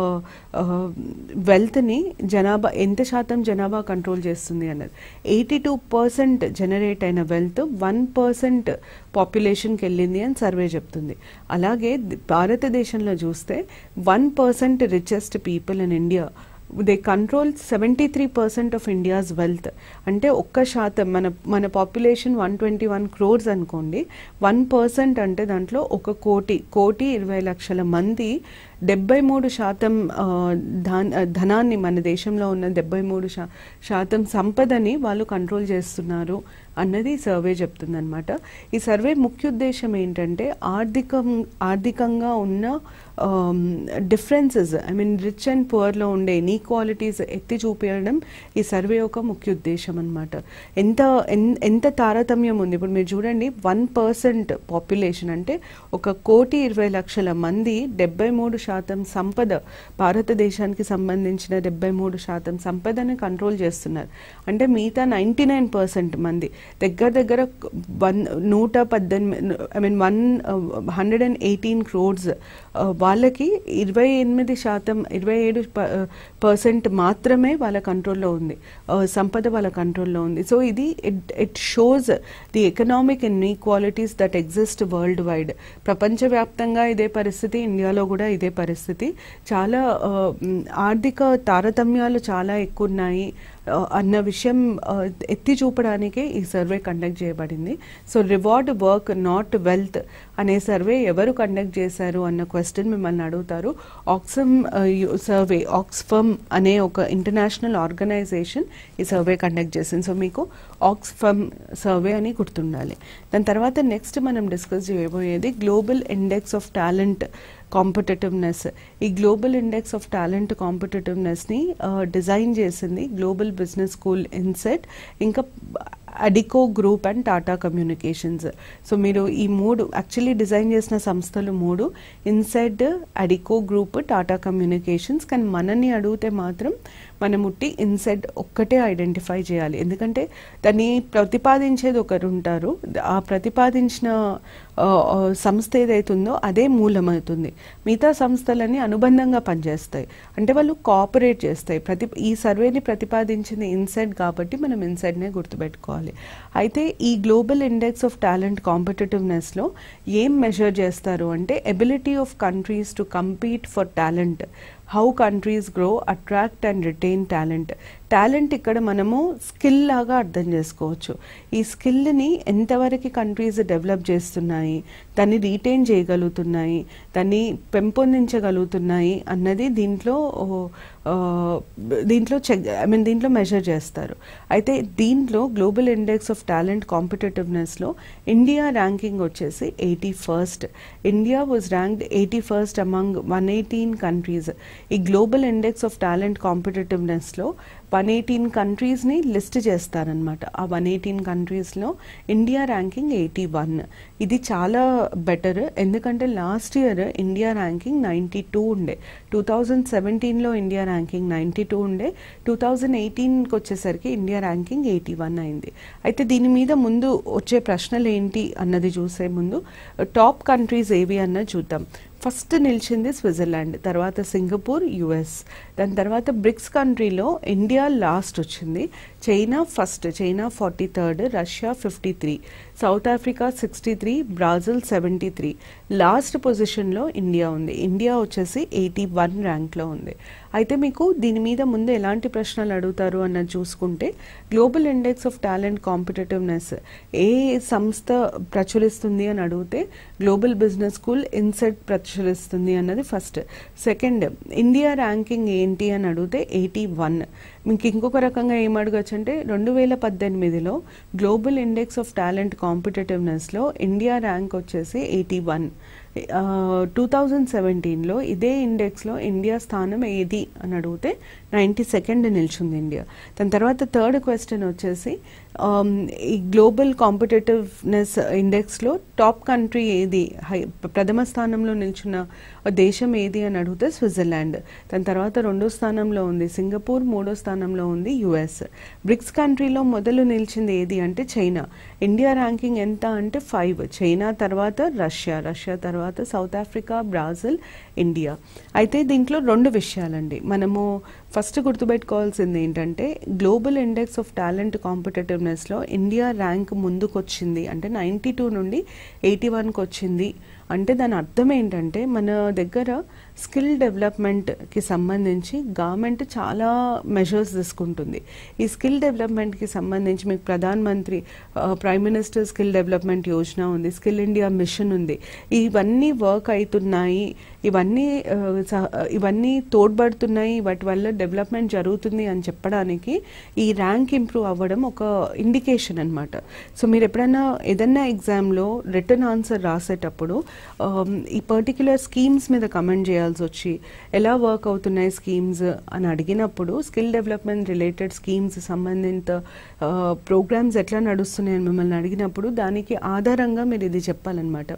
వెల్త్ని జనాభా ఎంత శాతం జనాభా కంట్రోల్ చేస్తుంది అన్నది ఎయిటీ టూ పర్సెంట్ జనరేట్ అయిన వెల్త్ వన్ పర్సెంట్ పాపులేషన్కి వెళ్ళింది అని సర్వే చెప్తుంది అలాగే ది- భారతదేశంలో చూస్తే one percent richest people in India they control seventy three percent of India's wealth అంటే ఒక్క శాతం మన మన population one twenty one crores అనుకోండి వన్ పర్సెంట్ అంటే దాంట్లో ఒక కోటి కోటి ఇరవై లక్షల మంది డెబ్బై మూడు శాతం ఆ, ధన్- ధనాన్ని మన దేశంలో ఉన్న డెబ్బై మూడు శా శాతం సంపదని వాళ్ళు కంట్రోల్ చేస్తున్నారు అన్నది ఈ సర్వే చెప్తుందన్నమాట ఈ సర్వే ముఖ్య ఉద్దేశం ఏంటంటే ఆర్థికం ఆర్థికంగా ఉన్న differences I mean rich and పువర్లో ఉండే ఇన్ఈక్వాలిటీస్ ఎత్తి చూపించడం ఈ సర్వే యొక్క ముఖ్య ఉద్దేశం అనమాట ఎంత ఎన్- ఎంత తారతమ్యం ఉంది ఇప్పుడు మీరు చూడండి వన్ పర్సెంట్ పాపులేషన్ అంటే ఒక కోటి ఇరవై లక్షల మంది డెబ్బై మూడు శాతం సంపద భారతదేశానికి సంబంధించిన డెబ్బై మూడు శాతం సంపదను కంట్రోల్ చేస్తున్నారు అంటే మిగతా నైంటీ నైన్ పర్సెంట్ మంది దగ్గర దగ్గర వన్ నూట పద్దెనిమిది I mean one hundred and eighteen crores వాళ్ళకి ఇరవై ఎనిమిది శాతం ఇరవై ఏడు పర్సెంట్ మాత్రమే వాళ్ళ కంట్రోల్లో ఉంది ఆ, సంపద వాళ్ళ కంట్రోల్లో ఉంది సో ఇది it it shows the economic inequalities that exist worldwide ప్రపంచవ్యాప్తంగా ఇదే పరిస్థితి ఇండియాలో కూడా ఇదే పరిస్థితి చాలా ఆ, మ్, ఆర్థిక తారతమ్యాలు చాలా ఎక్కువ ఉన్నాయి ఆ, అన్న విషయం ఆ, ఎత్తి చూపడానికే ఈ సర్వే కండక్ట్ చేయబడింది so reward work not wealth అనే సర్వే ఎవరు కండక్ట్ చేశారు అన్న క్వశ్చన్ మిమ్మల్ని అడుగుతారు ఆక్సమ్ సర్వే ఆక్స్ఫమ్ అనే ఒక ఇంటర్నేషనల్ ఆర్గనైజేషన్ ఈ సర్వే కండక్ట్ చేసింది సో మీకు ఆక్స్ఫమ్ సర్వే అని గుర్తుండాలి దాని తర్వాత నెక్స్ట్ మనం డిస్కస్ చేయబోయేది global index of talent competitiveness ఈ గ్లోబల్ ఇండెక్స్ ఆఫ్ టాలెంట్ కాంపిటేటివ్నెస్ని డిజైన్ చేసింది గ్లోబల్ బిజినెస్ స్కూల్ ఇన్సెట్ ఇంకా Adecco group and Tata communications so మీరు ఈ మూడు యాక్చువల్లీ డిజైన్ చేసిన సంస్థలు మూడు INSEAD Adecco group Tata communications కానీ మనని అడిగితే మాత్రం మనం ఉట్టి ఇన్సెడ్ ఒక్కటే ఐడెంటిఫై చేయాలి ఎందుకంటే దాన్ని ప్రతిపాదించేది ఒకరు ఉంటారు ఆ ప్రతిపాదించిన ఆ, ఆ, సంస్థ ఏదైతుందో అదే మూలమవుతుంది మిగతా సంస్థలన్నీ అనుబంధంగా పనిచేస్తాయి అంటే వాళ్ళు కోఆపరేట్ చేస్తాయి ప్రతి ఈ సర్వేని ప్రతిపాదించింది ఇన్సెడ్ కాబట్టి మనం ఇన్సెడ్నే గుర్తుపెట్టుకోవాలి అయితే ఈ గ్లోబల్ ఇండెక్స్ ఆఫ్ టాలెంట్ కాంపిటేటివ్నెస్లో ఏం మెజర్ చేస్తారు అంటే ability of countries to compete for talent how countries grow attract and retain talent talent ఇక్కడ మనము స్కిల్ లాగా అర్థం చేసుకోవచ్చు ఈ స్కిల్ని ఎంతవరకు కంట్రీస్ డెవలప్ చేస్తున్నాయి దాన్ని రీటైన్ చేయగలుగుతున్నాయి దాన్ని పెంపొందించగలుగుతున్నాయి అన్నది దీంట్లో ఆ, దీంట్లో చెక్ ఐ మీన్ దీంట్లో మెజర్ చేస్తారు అయితే దీంట్లో గ్లోబల్ ఇండెక్స్ ఆఫ్ టాలెంట్ కాంపిటేటివ్నెస్లో ఇండియా ర్యాంకింగ్ వచ్చేసి eighty first India was ranked eighty first among one eighteen countries ఈ గ్లోబల్ ఇండెక్స్ ఆఫ్ టాలెంట్ కాంపిటేటివ్నెస్లో వన్ ఎయిటీన్ కంట్రీస్ని లిస్ట్ చేస్తారనమాట ఆ వన్ ఎయిటీన్ కంట్రీస్లో ఇండియా ర్యాంకింగ్ ఎయిటీ వన్ ఇది చాలా బెటర్ ఎందుకంటే last year India ranking ninety two ఉండే టూ థౌజండ్ సెవెంటీన్లో ఇండియా ర్యాంకింగ్ నైంటీ టూ ఉండే టూ థౌజండ్ ఎయిటీన్కి వచ్చేసరికి ఇండియా ర్యాంకింగ్ ఎయిటీ వన్ అయింది అయితే దీని మీద ముందు వచ్చే ప్రశ్నలు ఏంటి అన్నది చూసే ముందు టాప్ కంట్రీస్ ఏవి అన్నది చూద్దాం ఫస్ట్ నిలిచింది స్విట్జర్లాండ్ తర్వాత సింగపూర్ యుఎస్ దాని తర్వాత బ్రిక్స్ కంట్రీలో ఇండియా లాస్ట్ వచ్చింది China first China forty third Russia fifty three South Africa sixty three Brazil seventy three last పొజిషన్లో ఇండియా ఉంది ఇండియా వచ్చేసి ఎయిటీ వన్ ర్యాంక్లో ఉంది అయితే మీకు దీని మీద ముందు ఎలాంటి ప్రశ్నలు అడుగుతారు అన్నది చూసుకుంటే global index of talent competitiveness ఏ సంస్థ ప్రచురిస్తుంది అని అడిగితే గ్లోబల్ బిజినెస్ స్కూల్ ఇన్సెట్ ప్రచురిస్తుంది అన్నది ఫస్ట్ సెకండ్ ఇండియా ర్యాంకింగ్ ఏంటి అని అడిగితే ఎయిటీ వన్ మీకు ఇంకొక రకంగా ఏం అడగచ్చు అంటే రెండు వేల పద్దెనిమిదిలో గ్లోబల్ ఇండెక్స్ ఆఫ్ టాలెంట్ కాంపిటేటివ్నెస్లో ఇండియా ర్యాంక్ వచ్చేసి ఎయిటీ వన్ టూ థౌజండ్ సెవెంటీన్లో ఇదే ఇండెక్స్లో ఇండియా స్థానం ఏది అని అడిగితే నైంటీ సెకండ్ నిల్చుంది ఇండియా దాని తర్వాత థర్డ్ క్వశ్చన్ వచ్చేసి um, ఈ గ్లోబల్ కాంపిటేటివ్నెస్ ఇండెక్స్లో టాప్ కంట్రీ ఏది హై ప్రథమ స్థానంలో నిల్చున్న దేశం ఏది అని అడిగితే స్విట్జర్లాండ్ దాని తర్వాత రెండో స్థానంలో ఉంది సింగపూర్ మూడో స్థానంలో ఉంది యుఎస్ బ్రిక్స్ కంట్రీలో మొదలు నిలిచింది ఏది అంటే చైనా ఇండియా ర్యాంకింగ్ ఎంత అంటే ఫైవ్ చైనా తర్వాత రష్యా రష్యా తర్వాత సౌత్ ఆఫ్రికా బ్రాజిల్ ఇండియా అయితే దీంట్లో రెండు విషయాలండి మనము ఫస్ట్ గుర్తుపెట్టుకోవాల్సింది ఏంటంటే గ్లోబల్ ఇండెక్స్ ఆఫ్ టాలెంట్ కాంపిటేటివ్నెస్లో ఇండియా ర్యాంక్ ముందుకొచ్చింది అంటే నైంటీ టూ నుండి ఎయిటీ వన్కి వచ్చింది అంటే దాని అర్థం ఏంటంటే మన దగ్గర స్కిల్ డెవలప్మెంట్కి సంబంధించి గవర్నమెంట్ చాలా మెజర్స్ తీసుకుంటుంది ఈ స్కిల్ డెవలప్మెంట్కి సంబంధించి మీకు Pradhan Mantri prime minister skill development Yojana ఉంది స్కిల్ ఇండియా మిషన్ ఉంది ఇవన్నీ వర్క్ అవుతున్నాయి ఇవన్నీ ఆ, సహ- ఇవన్నీ తోడ్పడుతున్నాయి వాటి వల్ల డెవలప్మెంట్ జరుగుతుంది అని చెప్పడానికి ఈ ర్యాంక్ ఇంప్రూవ్ అవ్వడం ఒక ఇండికేషన్ అనమాట సో మీరు ఎప్పుడైనా ఏదైనా ఎగ్జామ్లో రిటర్న్ ఆన్సర్ రాసేటప్పుడు ఆమ్, ఈ పర్టిక్యులర్ స్కీమ్స్ మీద కమెంట్ చేయాల్సి వచ్చి ఎలా వర్క్ అవుతున్నాయి స్కీమ్స్ అని అడిగినప్పుడు స్కిల్ డెవలప్మెంట్ రిలేటెడ్ స్కీమ్స్ సంబంధిత ప్రోగ్రామ్స్ ఎట్లా నడుస్తున్నాయని మిమ్మల్ని అడిగినప్పుడు దానికి ఆధారంగా మీరు ఇది చెప్పాలన్నమాట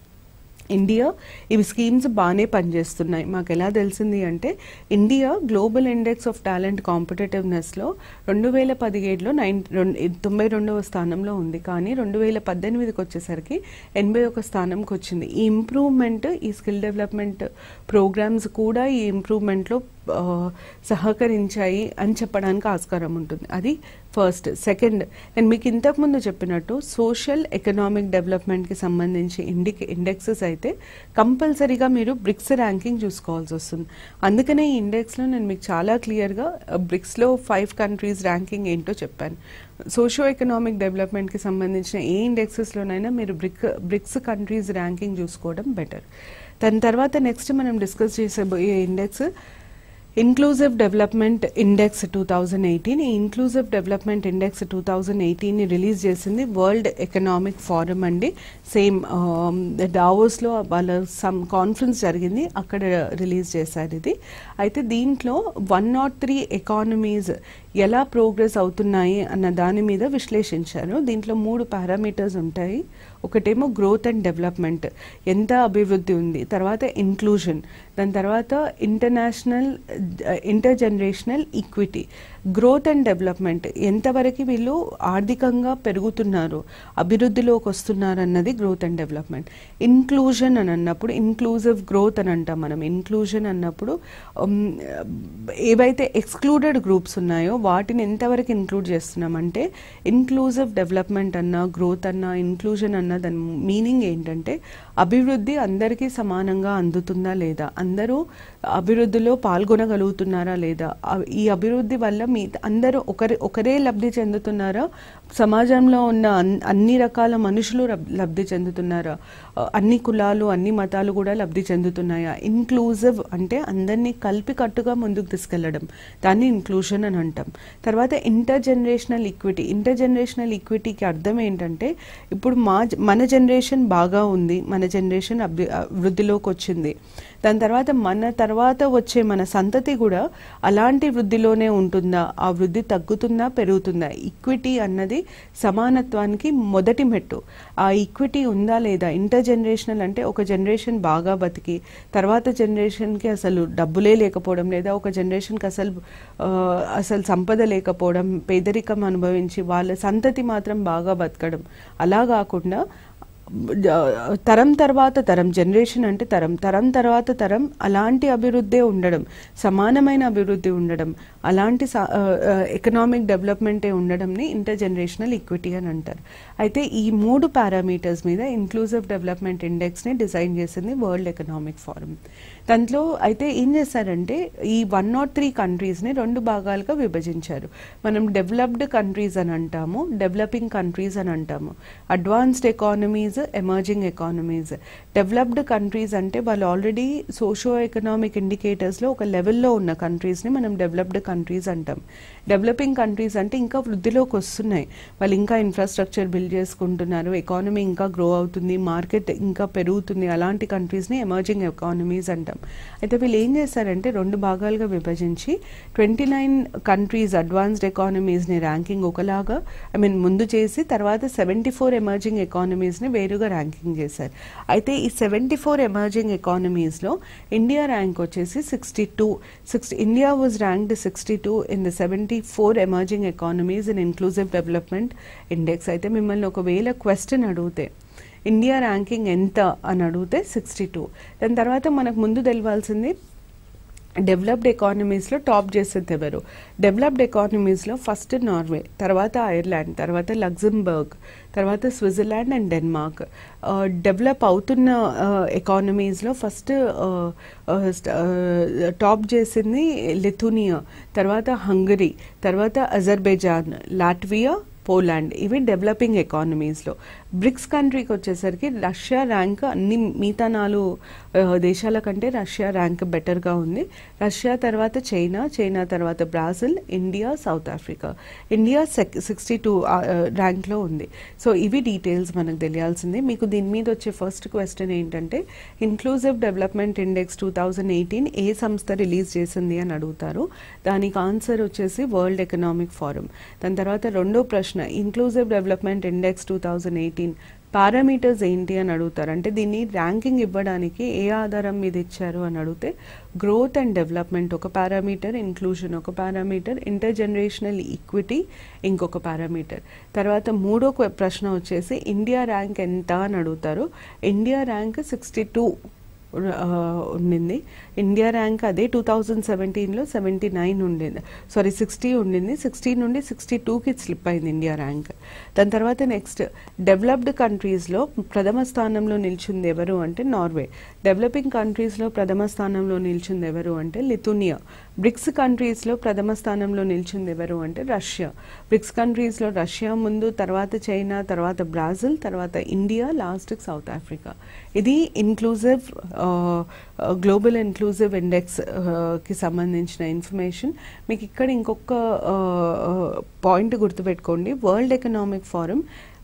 ఇండియా ఇవి స్కీమ్స్ బాగానే పనిచేస్తున్నాయి మాకు ఎలా తెలిసింది అంటే India global index of talent కాంపిటేటివ్నెస్లో రెండు వేల పదిహేడులో నైన్ తొంభై రెండవ స్థానంలో ఉంది కానీ రెండు వేల పద్దెనిమిదికి వచ్చేసరికి ఎనభై ఒక స్థానంకి వచ్చింది ఈ ఇంప్రూవ్మెంట్ ఈ స్కిల్ డెవలప్మెంట్ ప్రోగ్రామ్స్ కూడా ఈ ఇంప్రూవ్మెంట్లో ఆ, సహకరించాయి అని చెప్పడానికి ఆస్కారం ఉంటుంది అది ఫస్ట్ సెకండ్ నేను మీకు ఇంతకుముందు చెప్పినట్టు సోషల్ ఎకనామిక్ డెవలప్మెంట్కి సంబంధించి ఇండిక్ ఇండెక్సెస్ అయితే కంపల్సరీగా మీరు బ్రిక్స్ ర్యాంకింగ్ చూసుకోవాల్సి వస్తుంది అందుకనే ఈ ఇండెక్స్లో నేను మీకు చాలా క్లియర్గా బ్రిక్స్లో ఫైవ్ కంట్రీస్ ర్యాంకింగ్ ఏంటో చెప్పాను సోషో ఎకనామిక్ డెవలప్మెంట్కి సంబంధించిన ఏ ఇండెక్సెస్లోనైనా మీరు బ్రిక్ బ్రిక్స్ కంట్రీస్ ర్యాంకింగ్ చూసుకోవడం బెటర్ దాని తర్వాత నెక్స్ట్ మనం డిస్కస్ చేసే index inclusive development index two thousand eighteen ఈ inclusive development index two thousand eighteen release చేసింది వరల్డ్ ఎకనామిక్ ఫారం అండి సేమ్ డావోస్లో వాళ్ళ సమ్ కాన్ఫరెన్స్ జరిగింది అక్కడ రిలీజ్ చేశారు ఇది అయితే దీంట్లో వన్ నాట్ త్రీ ఎకానమీస్ ఎలా ప్రోగ్రెస్ అవుతున్నాయి అన్న దాని మీద విశ్లేషించారు దీంట్లో మూడు పారామీటర్స్ ఉంటాయి ఒకటేమో గ్రోత్ అండ్ డెవలప్మెంట్ ఎంత అభివృద్ధి ఉంది తర్వాత ఇన్క్లూజన్ దాని తర్వాత international inter generational equity growth and development ఎంతవరకు వీళ్ళు ఆర్థికంగా పెరుగుతున్నారు అభివృద్ధిలోకి వస్తున్నారు అన్నది గ్రోత్ అండ్ డెవలప్మెంట్ ఇన్క్లూజన్ అని అన్నప్పుడు ఇన్క్లూజివ్ గ్రోత్ అని అంటాం మనం ఇన్క్లూజన్ అన్నప్పుడు ఉమ్, ఏవైతే ఎక్స్క్లూడెడ్ గ్రూప్స్ ఉన్నాయో వాటిని ఎంతవరకు ఇంక్లూడ్ చేస్తున్నామంటే ఇన్క్లూజివ్ డెవలప్మెంట్ అన్న గ్రోత్ అన్న ఇన్క్లూజన్ అన్న దాని మీనింగ్ ఏంటంటే అభివృద్ధి అందరికీ సమానంగా అందుతుందా లేదా అందరూ అభివృద్ధిలో పాల్గొనగలుగుతున్నారా లేదా అ- ఈ అభివృద్ధి వల్ల మీ అందరూ ఒకరి ఒకరే లబ్ధి చెందుతున్నారా సమాజంలో ఉన్న అన్- అన్ని రకాల మనుషులు రబ్- లబ్ధి చెందుతున్నారా అ, అన్ని కులాలు అన్ని మతాలు కూడా లబ్ధి చెందుతున్నాయా ఇన్క్లూజివ్ అంటే అందరినీ కలిపి కట్టుగా ముందుకు తీసుకెళ్లడం దాన్ని ఇన్క్లూజన్ అని అంటాం తర్వాత inter generational equity inter generational ఈక్విటీకి అర్థం ఏంటంటే ఇప్పుడు మా జ- మన జనరేషన్ బాగా ఉంది మన జనరేషన్ అభి వృద్ధిలోకి వచ్చింది దాని తర్వాత మన తర్వాత వచ్చే మన సంతతి కూడా అలాంటి వృద్ధిలోనే ఉంటుందా ఆ వృద్ధి తగ్గుతుందా పెరుగుతుందా ఈక్విటీ అన్నది సమానత్వానికి మొదటి మెట్టు ఆ ఈక్విటీ ఉందా లేదా ఇంటర్ జనరేషనల్ అంటే ఒక జనరేషన్ బాగా బతికి తర్వాత జనరేషన్కి అసలు డబ్బులే లేకపోవడం లేదా ఒక జనరేషన్కి అసలు ఆ, అసలు సంపద లేకపోవడం పేదరికం అనుభవించి వాళ్ళ సంతతి మాత్రం బాగా బతకడం అలా కాకుండా తరం తర్వాత తరం జనరేషన్ అంటే తరం తరం తర్వాత తరం అలాంటి అభివృద్ధే ఉండడం సమానమైన అభివృద్ధి ఉండడం అలాంటి ఎకనామిక్ డెవలప్మెంటే ఉండడంని ఇంటర్ జనరేషనల్ ఈక్విటీ అని అంటారు అయితే ఈ మూడు పారామీటర్స్ మీద ఇన్క్లూజివ్ డెవలప్మెంట్ ఇండెక్స్ని డిజైన్ చేసింది వరల్డ్ ఎకనామిక్ ఫోరం దాంట్లో అయితే ఏం చేశారంటే ఈ వన్ నాట్ త్రీ కంట్రీస్ని రెండు భాగాలుగా విభజించారు మనం డెవలప్డ్ కంట్రీస్ అని అంటాము డెవలపింగ్ కంట్రీస్ అని అంటాము advanced economies emerging economies developed countries అంటే వాళ్ళు ఆల్రెడీ సోషో ఎకనామిక్ ఇండికేటర్స్లో ఒక లెవెల్లో ఉన్న కంట్రీస్ని మనం డెవలప్డ్ కంట్రీస్ అంటాం డెవలపింగ్ కంట్రీస్ అంటే ఇంకా వృద్ధిలోకి వస్తున్నాయి వాళ్ళు ఇంకా ఇన్ఫ్రాస్ట్రక్చర్ బిల్డ్ చేసుకుంటున్నారు ఎకానమీ ఇంకా గ్రో అవుతుంది మార్కెట్ ఇంకా పెరుగుతుంది అలాంటి కంట్రీస్ని ఎమర్జింగ్ ఎకానమీస్ అంటాం అయితే వీళ్ళు ఏం చేశారంటే రెండు భాగాలుగా విభజించి ట్వంటీ నైన్ కంట్రీస్ అడ్వాన్స్డ్ ఎకానమీస్ని ర్యాంకింగ్ ఒకలాగా ఐ మీన్ ముందు చేసి తర్వాత సెవెంటీ ఫోర్ ఎమర్జింగ్ ఎకానమీస్ని వేరుగా ర్యాంకింగ్ చేశారు అయితే ఈ సెవెంటీ ఫోర్ ఎమర్జింగ్ ఎకానమీస్లో ఇండియా ర్యాంక్ వచ్చేసి sixty two sixty India was ranked sixty two in the seventy four emerging economies in inclusive development index అయితే మిమ్మల్ని ఒకవేళ క్వశ్చన్ అడిగితే ఇండియా ర్యాంకింగ్ ఎంత అని అడిగితే సిక్స్టీ టూ దాని తర్వాత మనకు ముందు తెలియాల్సింది డెవలప్డ్ ఎకానమీస్లో టాప్ చేసేది ఎవరు డెవలప్డ్ ఎకానమీస్లో ఫస్ట్ నార్వే తర్వాత ఐర్లాండ్ తర్వాత లగ్జంబర్గ్ తర్వాత స్విట్జర్లాండ్ అండ్ డెన్మార్క్ డెవలప్ అవుతున్న ఎకానమీస్లో ఫస్ట్ టాప్ చేసింది లిథునియా తర్వాత హంగరీ తర్వాత అజర్బైజాన్ లాట్వియా పోలాండ్ ఇవి డెవలపింగ్ ఎకానమీస్లో బ్రిక్స్ కంట్రీకి వచ్చేసరికి రష్యా ర్యాంక్ అన్ని మిగతా నాలుగు ఆ, దేశాల కంటే రష్యా ర్యాంక్ బెటర్గా ఉంది రష్యా తర్వాత చైనా చైనా తర్వాత Brazil India South Africa India sec sixty two ర్యాంక్లో ఉంది సో ఇవి డీటెయిల్స్ మనకు తెలియాల్సింది మీకు దీని మీద వచ్చే ఫస్ట్ క్వశ్చన్ ఏంటంటే inclusive development index two thousand eighteen ఏ సంస్థ రిలీజ్ చేసింది అని అడుగుతారు దానికి ఆన్సర్ వచ్చేసి వరల్డ్ ఎకనామిక్ ఫారం దాని తర్వాత రెండో ప్రశ్న inclusive development index two thousand eighteen parameters ఏంటి అని అడుగుతారు అంటే దీన్ని ర్యాంకింగ్ ఇవ్వడానికి ఏ ఆధారం మీద ఇచ్చారు అని అడిగితే గ్రోత్ అండ్ డెవలప్మెంట్ ఒక పారామీటర్ ఇన్క్లూజన్ ఒక పారామీటర్ ఇంటర్ జనరేషనల్ ఈక్విటీ ఇంకొక పారామీటర్ తర్వాత మూడో క్వ- ప్రశ్న వచ్చేసి ఇండియా ర్యాంక్ ఎంత అని అడుగుతారు ఇండియా ర్యాంక్ సిక్స్టీ టూ ఉండింది ఇండియా ర్యాంక్ అదే టూ థౌజండ్ సెవెంటీన్లో సెవెంటీ నైన్ ఉండింది సారీ సిక్స్టీ ఉండింది సిక్స్టీ నుండి సిక్స్టీ టూకి స్లిప్ అయింది ఇండియా ర్యాంక్ దాని తర్వాత నెక్స్ట్ డెవలప్డ్ కంట్రీస్లో ప్రథమ స్థానంలో నిలిచింది ఎవరు అంటే నార్వే డెవలపింగ్ కంట్రీస్లో ప్రథమ స్థానంలో నిలిచింది ఎవరు అంటే లిథునియా బ్రిక్స్ కంట్రీస్లో ప్రథమ స్థానంలో నిలిచింది ఎవరు అంటే రష్యా బ్రిక్స్ కంట్రీస్లో రష్యా ముందు తర్వాత చైనా తర్వాత బ్రాజిల్ తర్వాత ఇండియా లాస్ట్ సౌత్ ఆఫ్రికా ఇది ఇన్క్లూజివ్ గ్లోబల్ ఇన్క్లూజివ్ ఇండెక్స్ కి సంబంధించిన ఇన్ఫర్మేషన్ మీకు ఇక్కడ ఇంకొక పాయింట్ గుర్తుపెట్టుకోండి వరల్డ్ ఎకనామిక్ ఫోరం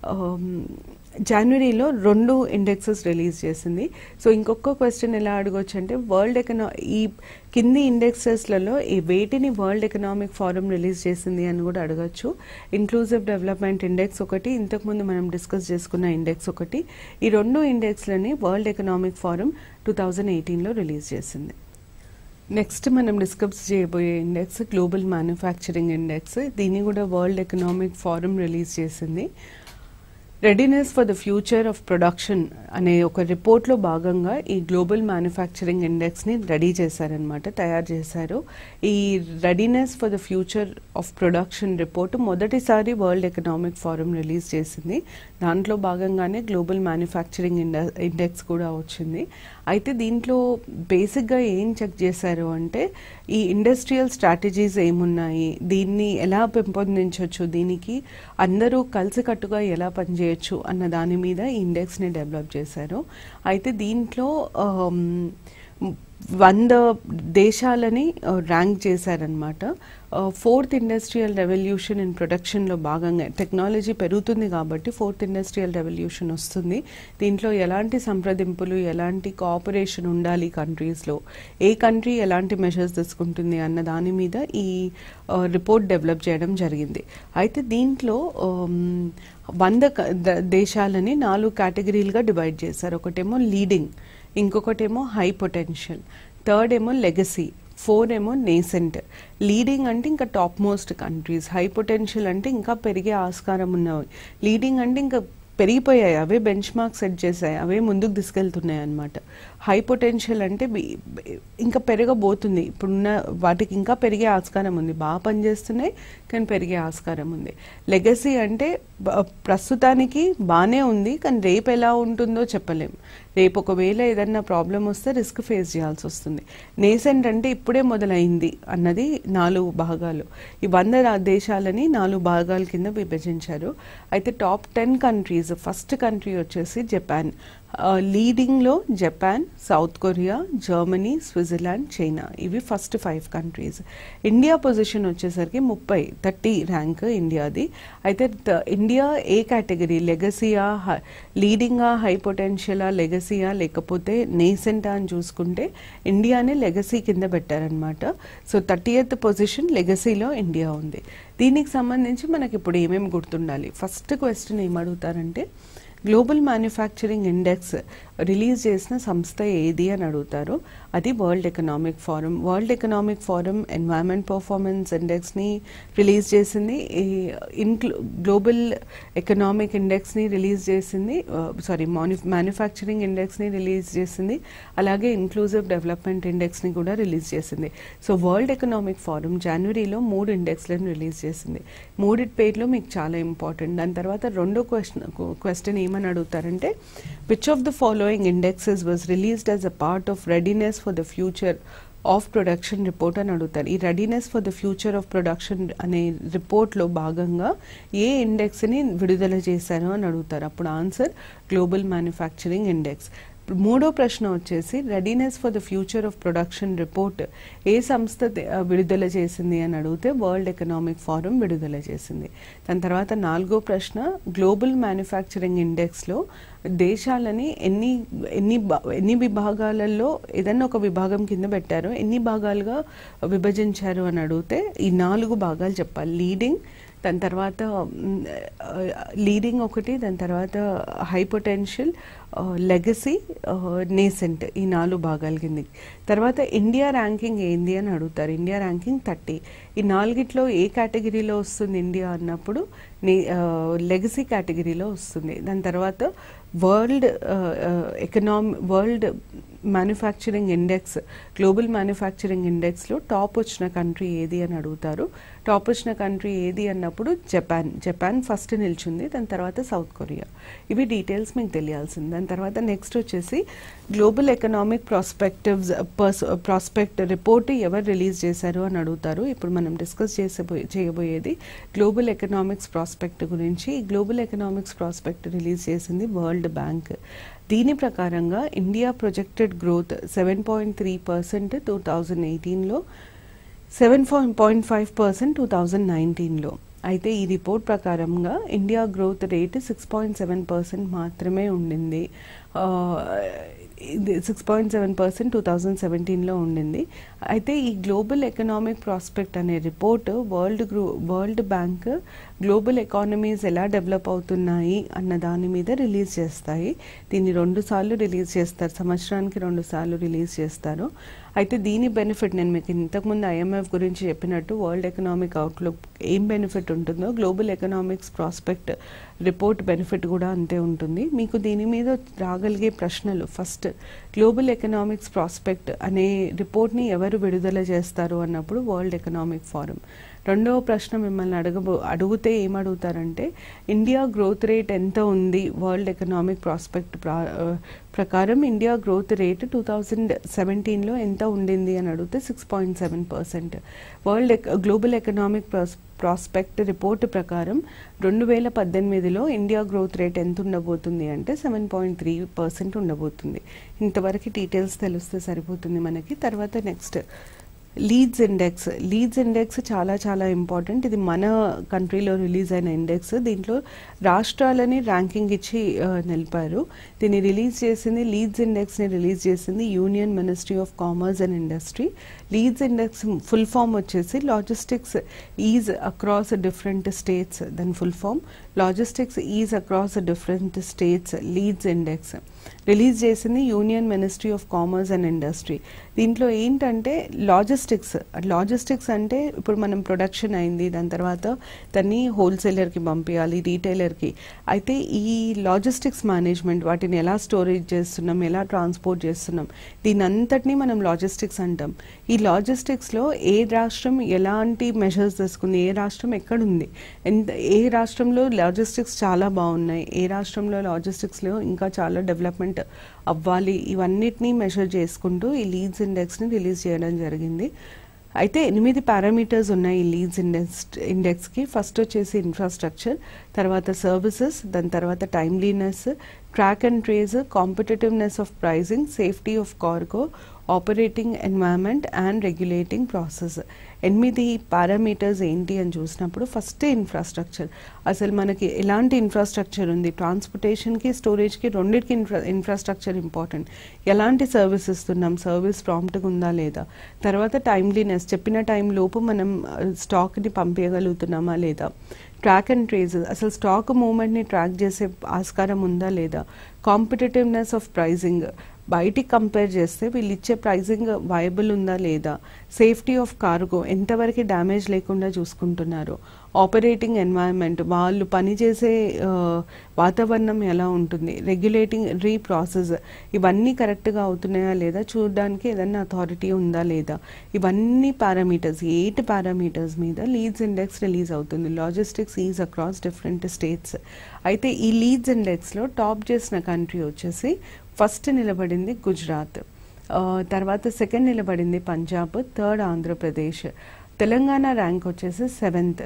జనవరిలో రెండు ఇండెక్సెస్ రిలీజ్ చేసింది సో ఇంకొక క్వశ్చన్ ఎలా అడగొచ్చు అంటే వరల్డ్ ఎకనా ఈ కింది ఇండెక్సెస్లలో ఈ వేటిని వరల్డ్ ఎకనామిక్ ఫోరం రిలీజ్ చేసింది అని కూడా అడగచ్చు ఇన్క్లూజివ్ డెవలప్మెంట్ ఇండెక్స్ ఒకటి ఇంతకుముందు మనం డిస్కస్ చేసుకున్న ఇండెక్స్ ఒకటి ఈ రెండు ఇండెక్స్లని world economic forum two thousand ఎయిటీన్లో రిలీజ్ చేసింది నెక్స్ట్ మనం డిస్కస్ చేయబోయే ఇండెక్స్ గ్లోబల్ మ్యానుఫ్యాక్చరింగ్ ఇండెక్స్ దీన్ని కూడా వరల్డ్ ఎకనామిక్ ఫోరం రిలీజ్ చేసింది readiness for the future of production అనే ఒక రిపోర్ట్లో భాగంగా ఈ గ్లోబల్ మ్యానుఫ్యాక్చరింగ్ ఇండెక్స్ని రెడీ చేశారనమాట తయారు చేశారు ఈ readiness for the future of production report మొదటిసారి వరల్డ్ ఎకనామిక్ ఫోరం రిలీజ్ చేసింది దాంట్లో భాగంగానే గ్లోబల్ మ్యానుఫ్యాక్చరింగ్ ఇండెక్స్ కూడా వచ్చింది అయితే దీంట్లో బేసిక్గా ఏం చెక్ చేశారు అంటే ఈ ఇండస్ట్రియల్ స్ట్రాటజీస్ ఏమున్నాయి దీన్ని ఎలా పెంపొందించవచ్చు దీనికి అందరూ కలిసికట్టుగా ఎలా పనిచేయచ్చు అన్న దాని మీద ఈ ఇండెక్స్ని డెవలప్ చేశారు అయితే దీంట్లో ఆమ్, వంద దేశాలని ర్యాంక్ చేశారనమాట ఫోర్త్ ఇండస్ట్రియల్ రెవల్యూషన్ ఇన్ ప్రొడక్షన్లో భాగంగా టెక్నాలజీ పెరుగుతుంది కాబట్టి ఫోర్త్ ఇండస్ట్రియల్ రెవల్యూషన్ వస్తుంది దీంట్లో ఎలాంటి సంప్రదింపులు ఎలాంటి కోఆపరేషన్ ఉండాలి కంట్రీస్లో ఏ కంట్రీ ఎలాంటి మెషర్స్ తీసుకుంటుంది అన్న దాని మీద ఈ రిపోర్ట్ డెవలప్ చేయడం జరిగింది అయితే దీంట్లో ఆమ్, వంద క- ద- దేశాలని నాలుగు కేటగిరీలుగా డివైడ్ చేశారు ఒకటేమో లీడింగ్ ఇంకొకటేమో హై పొటెన్షియల్ థర్డ్ ఏమో లెగసీ ఫోర్ ఏమో నేసెంట్ లీడింగ్ అంటే ఇంకా top most countries high potential అంటే ఇంకా పెరిగే ఆస్కారం ఉన్నవి లీడింగ్ అంటే ఇంకా పెరిగిపోయాయి అవే బెంచ్ మార్క్ సెట్ చేశాయి అవే ముందుకు తీసుకెళ్తున్నాయి అనమాట హై పొటెన్షియల్ అంటే బి- బి- ఇంకా పెరగబోతుంది ఇప్పుడున్న వాటికి ఇంకా పెరిగే ఆస్కారం ఉంది బాగా పనిచేస్తున్నాయి కానీ పెరిగే ఆస్కారం ఉంది లెగసీ అంటే బ- ప్రస్తుతానికి బాగానే ఉంది కానీ రేపు ఎలా ఉంటుందో చెప్పలేం రేపు ఒకవేళ ఏదన్నా ప్రాబ్లం వస్తే రిస్క్ ఫేస్ చేయాల్సి వస్తుంది నేసెంట్ అంటే ఇప్పుడే మొదలైంది అన్నది నాలుగు భాగాలు ఈ వంద రా- దేశాలని నాలుగు భాగాల కింద విభజించారు అయితే top ten countries first country వచ్చేసి జపాన్ లీడింగ్లో Japan South Korea Germany Switzerland China ఇవి first five countries India position వచ్చేసరికి ముప్పై థర్టీ ర్యాంక్ ఇండియాది అయితే త- ఇండియా ఏ కేటగిరీ లెగసీయా లీడింగా హై పొటెన్షియలా లెగసీయా లేకపోతే నేసెంటా అని చూసుకుంటే ఇండియాని లెగసీ కింద పెట్టారనమాట సో థర్టీయత్ పొజిషన్ లెగసీలో ఇండియా ఉంది దీనికి సంబంధించి మనకి ఇప్పుడు ఏమేమి గుర్తుండాలి ఫస్ట్ క్వశ్చన్ ఏమడుగుతారంటే గ్లోబల్ మ్యానుఫ్యాక్చరింగ్ ఇండెక్స్ రిలీజ్ చేసిన సంస్థ ఏది అని అడుగుతారు అది world economic forum world economic forum environment performance ఇండెక్స్ని రిలీజ్ చేసింది ఈ ఇన్క్లూ గ్లోబల్ ఎకనామిక్ ఇండెక్స్ని రిలీజ్ చేసింది సారీ మ్యానుఫ్యాక్చరింగ్ ఇండెక్స్ని రిలీజ్ చేసింది అలాగే ఇన్క్లూజివ్ డెవలప్మెంట్ ఇండెక్స్ని కూడా రిలీజ్ చేసింది సో వరల్డ్ ఎకనామిక్ ఫోరం జనవరిలో మూడు ఇండెక్స్లను రిలీజ్ చేసింది మూడిటి పేర్లు మీకు చాలా ఇంపార్టెంట్ దాని తర్వాత రెండో క్వశ్చన్ క్వశ్చన్ ఏమని అడుగుతారంటే which of the following indexes was released as a part of readiness for the future of production report అని అడుగుతారు ఈ readiness for the future of production అనే రిపోర్ట్లో భాగంగా ఏ ఇండెక్స్ని విడుదల చేశారు అని అడుగుతారు అప్పుడు ఆన్సర్ గ్లోబల్ మ్యానుఫ్యాక్చరింగ్ ఇండెక్స్ మూడో ప్రశ్న వచ్చేసి readiness for the future of production report ఏ సంస్థ తే- ఆ, విడుదల చేసింది అని అడిగితే వరల్డ్ ఎకనామిక్ ఫోరం విడుదల చేసింది దాని తర్వాత నాలుగో ప్రశ్న గ్లోబల్ మ్యానుఫ్యాక్చరింగ్ ఇండెక్స్లో దేశాలని ఎన్ని ఎన్ని బా- ఎన్ని విభాగాలలో ఏదన్నా ఒక విభాగం కింద పెట్టారో ఎన్ని భాగాలుగా విభజించారు అని అడిగితే ఈ నాలుగు భాగాలు చెప్పాలి లీడింగ్ దాని తర్వాత లీడింగ్ ఒకటి దాని తర్వాత హై పొటెన్షియల్ లెగసీ నేసెంట్ ఈ నాలుగు భాగాల కిందకి తర్వాత ఇండియా ర్యాంకింగ్ ఏంది అని అడుగుతారు ఇండియా ర్యాంకింగ్ థర్టీ ఈ నాలుగిట్లో ఏ కేటగిరీలో వస్తుంది ఇండియా అన్నప్పుడు లెగసీ కేటగిరీలో వస్తుంది దాని తర్వాత world economy world manufacturing index global manufacturing ఇండెక్స్లో టాప్ వచ్చిన కంట్రీ ఏది అని అడుగుతారు టాప్ వచ్చిన కంట్రీ ఏది అన్నప్పుడు జపాన్ జపాన్ ఫస్ట్ నిల్చుంది దాని తర్వాత సౌత్ కొరియా ఇవి డీటెయిల్స్ మీకు తెలియాల్సింది దాని తర్వాత నెక్స్ట్ వచ్చేసి global economic prospectives prospect report ఎవరు రిలీజ్ చేశారు అని అడుగుతారు ఇప్పుడు మనం డిస్కస్ చేసబోయే చేయబోయేది గ్లోబల్ ఎకనామిక్స్ ప్రాస్పెక్ట్ గురించి ఈ గ్లోబల్ ఎకనామిక్స్ ప్రాస్పెక్ట్ రిలీజ్ చేసింది వరల్డ్ వరల్డ్ బ్యాంక్ దీని ప్రకారంగా India projected growth seven point three percent two thousand ఎయిటీన్లో seven point five percent two thousand నైన్టీన్లో అయితే ఈ రిపోర్ట్ ప్రకారంగా India growth rate six point seven percent మాత్రమే ఉండింది ఇది six point seven percent two thousand సెవెంటీన్లో ఉండింది అయితే ఈ గ్లోబల్ ఎకనామిక్ ప్రాస్పెక్ట్ అనే రిపోర్ట్ వరల్డ్ గ్రూ వరల్డ్ బ్యాంక్ గ్లోబల్ ఎకానమీస్ ఎలా డెవలప్ అవుతున్నాయి అన్న దాని మీద రిలీజ్ చేస్తాయి దీన్ని రెండు సార్లు రిలీజ్ చేస్తారు సంవత్సరానికి రెండు సార్లు రిలీజ్ చేస్తారు అయితే దీని బెనిఫిట్ నేను మీకు ఇంతకుముందు ఐఎంఎఫ్ గురించి చెప్పినట్టు వరల్డ్ ఎకనామిక్ అవుట్లుక్ ఏం బెనిఫిట్ ఉంటుందో global economics prospect report benefit కూడా అంతే ఉంటుంది మీకు దీని మీద రాగలిగే ప్రశ్నలు ఫస్ట్ గ్లోబల్ ఎకనామిక్స్ ప్రాస్పెక్ట్ అనే రిపోర్ట్ని ఎవరు విడుదల చేస్తారు అన్నప్పుడు వరల్డ్ ఎకనామిక్ ఫారం రెండవ ప్రశ్న మిమ్మల్ని అడగబో అడిగితే ఏం అడుగుతారంటే ఇండియా గ్రోత్ రేట్ ఎంత ఉంది వరల్డ్ ఎకనామిక్ ప్రాస్పెక్ట్ ప్రకారం India growth rate two thousand సెవెంటీన్లో ఎంత ఉండింది అని అడిగితే six point seven percent world global economic prospect report ప్రకారం రెండు వేల పద్దెనిమిదిలో ఇండియా గ్రోత్ రేట్ ఎంత ఉండబోతుంది అంటే సెవెన్ పాయింట్ త్రీ పర్సెంట్ ఉండబోతుంది ఇంతవరకు డీటెయిల్స్ తెలిస్తే సరిపోతుంది మనకి తర్వాత next LEADS index LEADS index చాలా చాలా ఇంపార్టెంట్ ఇది మన కంట్రీలో రిలీజ్ అయిన ఇండెక్స్ దీంట్లో రాష్ట్రాలని ర్యాంకింగ్ ఇచ్చి ఆ, నిలిపారు దీన్ని రిలీజ్ చేసింది లీడ్స్ ఇండెక్స్ని రిలీజ్ చేసింది union ministry of commerce and industry LEADS index full form వచ్చేసి logistics ease across different states దాని full form logistics ease across different states LEADS index release చేసింది union ministry of commerce and industry దీంట్లో ఏంటంటే logistics logistics అంటే ఇప్పుడు మనం production అయింది దాని తర్వాత దాన్ని హోల్సేలర్కి పంపించాలి రీటైలర్కి అయితే ఈ లాజిస్టిక్స్ మేనేజ్మెంట్ వాటిని ఎలా స్టోరేజ్ చేస్తున్నాం ఎలా ట్రాన్స్పోర్ట్ చేస్తున్నాం దీని అంతటినీ మనం లాజిస్టిక్స్ అంటాం ఈ లాజిస్టిక్స్లో ఏ రాష్ట్రం ఎలాంటి మెషర్స్ తీసుకుంది ఏ రాష్ట్రం ఎక్కడుంది ఎంత ఏ రాష్ట్రంలో లాజిస్టిక్స్ చాలా బాగున్నాయి ఏ రాష్ట్రంలో లాజిస్టిక్స్లో ఇంకా చాలా డెవలప్మెంట్ అవ్వాలి ఇవన్నిటినీ మెషర్ చేసుకుంటూ ఈ లీడ్స్ ఇండెక్స్ని రిలీజ్ చేయడం జరిగింది అయితే ఎనిమిది పారామీటర్స్ ఉన్నాయి ఈ లీడ్స్ ఇండెక్స్ ఇండెక్స్కి ఫస్ట్ వచ్చేసి ఇన్ఫ్రాస్ట్రక్చర్ తర్వాత సర్వీసెస్ దాని తర్వాత timeliness track and trace competitiveness of pricing safety of cargo operating environment and regulating process ఎనిమిది పారామీటర్స్ ఏంటి అని చూసినప్పుడు ఫస్ట్ ఇన్ఫ్రాస్ట్రక్చర్ అసలు మనకి ఎలాంటి ఇన్ఫ్రాస్ట్రక్చర్ ఉంది ట్రాన్స్పోర్టేషన్కి స్టోరేజ్కి రెండింటికి ఇన్ఫ్రా ఇన్ఫ్రాస్ట్రక్చర్ ఇంపార్టెంట్ ఎలాంటి సర్వీస్ ఇస్తున్నాం సర్వీస్ ప్రాంప్ట్గా ఉందా లేదా తర్వాత టైమ్లీనెస్ చెప్పిన టైం లోపు మనం స్టాక్ని పంపించగలుగుతున్నామా లేదా ట్రాక్ అండ్ ట్రేస్ అసలు స్టాక్ మూవ్మెంట్ని ట్రాక్ చేసే ఆస్కారం ఉందా లేదా కాంపిటేటివ్నెస్ ఆఫ్ ప్రైజింగ్ బయటికి కంపేర్ చేస్తే వీళ్ళు ఇచ్చే ప్రైజింగ్ వయబుల్ ఉందా లేదా సేఫ్టీ ఆఫ్ కార్గో ఎంతవరకు డ్యామేజ్ లేకుండా చూసుకుంటున్నారు ఆపరేటింగ్ ఎన్వైరన్మెంట్ వాళ్ళు పనిచేసే ఆ, వాతావరణం ఎలా ఉంటుంది రెగ్యులేటింగ్ రీ ప్రాసెస్ ఇవన్నీ కరెక్ట్గా అవుతున్నాయా లేదా చూడడానికి ఏదైనా అథారిటీ ఉందా లేదా ఇవన్నీ పారామీటర్స్ ఎయిట్ పారామీటర్స్ మీద లీడ్స్ ఇండెక్స్ రిలీజ్ అవుతుంది logistics ease across different states అయితే ఈ లీడ్స్ ఇండెక్స్లో టాప్ చేసిన కంట్రీ వచ్చేసి ఫస్ట్ నిలబడింది గుజరాత్ ఆ, తర్వాత సెకండ్ నిలబడింది పంజాబ్ థర్డ్ ఆంధ్రప్రదేశ్ తెలంగాణ ర్యాంక్ వచ్చేసి seventh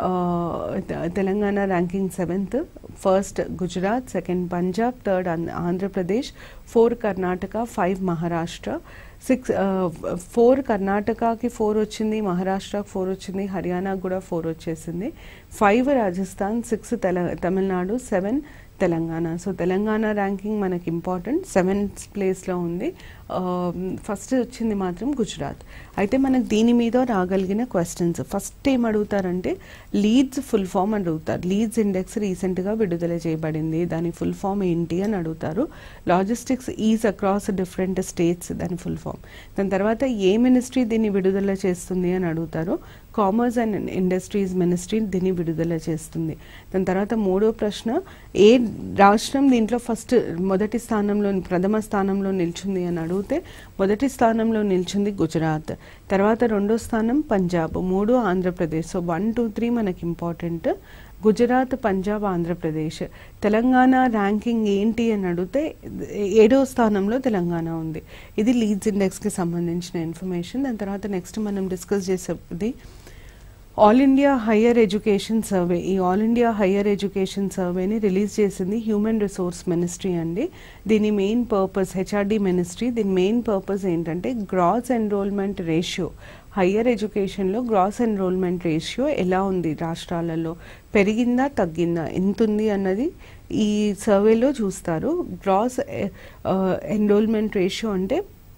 Telangana ranking seventh first Gujarat second Punjab third Andhra Pradesh four Karnataka five Maharashtra six four కర్ణాటకకి ఫోర్ వచ్చింది మహారాష్ట్రకి ఫోర్ వచ్చింది హర్యానాకు కూడా ఫోర్ వచ్చేసింది ఫైవ్ రాజస్థాన్ సిక్స్ తెల Tamil Nadu seven Telangana so Telangana ranking మనకి ఇంపార్టెంట్ సెవెంత్ ప్లేస్లో ఉంది ఫస్ట్ వచ్చింది మాత్రం గుజరాత్ అయితే మనకు దీని మీద రాగలిగిన క్వశ్చన్స్ ఫస్ట్ ఏం అడుగుతారంటే లీడ్స్ ఫుల్ ఫామ్ అడుగుతారు లీడ్స్ ఇండెక్స్ రీసెంట్గా విడుదల చేయబడింది దాని ఫుల్ ఫామ్ ఏంటి అని అడుగుతారు logistics ease across different states దాని ఫుల్ ఫామ్ దాని తర్వాత ఏ మినిస్ట్రీ దీన్ని విడుదల చేస్తుంది అని అడుగుతారు కామర్స్ అండ్ ఇండస్ట్రీస్ మినిస్ట్రీ దీన్ని విడుదల చేస్తుంది దాని తర్వాత మూడో ప్రశ్న ఏ రాష్ట్రం దీంట్లో ఫస్ట్ మొదటి స్థానంలో ప్రథమ స్థానంలో నిల్చుంది అని అడిగితే మొదటి స్థానంలో నిల్చుంది గుజరాత్ తర్వాత రెండో స్థానం పంజాబ్ మూడు Andhra Pradesh so one two three మనకి ఇంపార్టెంట్ గుజరాత్ పంజాబ్ ఆంధ్రప్రదేశ్ తెలంగాణ ర్యాంకింగ్ ఏంటి అని అడిగితే ఏడో స్థానంలో తెలంగాణ ఉంది ఇది లీడ్స్ ఇండెక్స్కి సంబంధించిన ఇన్ఫర్మేషన్ దాని తర్వాత నెక్స్ట్ మనం డిస్కస్ చేసేది all India higher education survey ఈ ఆల్ ఇండియా హయ్యర్ ఎడ్యుకేషన్ సర్వేని రిలీజ్ చేసింది హ్యూమన్ రిసోర్స్ మినిస్ట్రీ అండి దీని మెయిన్ పర్పస్ హెచ్ఆర్డి మినిస్ట్రీ దీని మెయిన్ పర్పస్ ఏంటంటే గ్రాస్ ఎన్రోల్మెంట్ రేషియో హయ్యర్ ఎడ్యుకేషన్లో గ్రాస్ ఎన్రోల్మెంట్ రేషియో ఎలా ఉంది రాష్ట్రాలలో పెరిగిందా తగ్గిందా ఎంత ఉంది అన్నది ఈ సర్వేలో చూస్తారు గ్రాస్ ఎన్రోల్మెంట్ రేషియో అంటే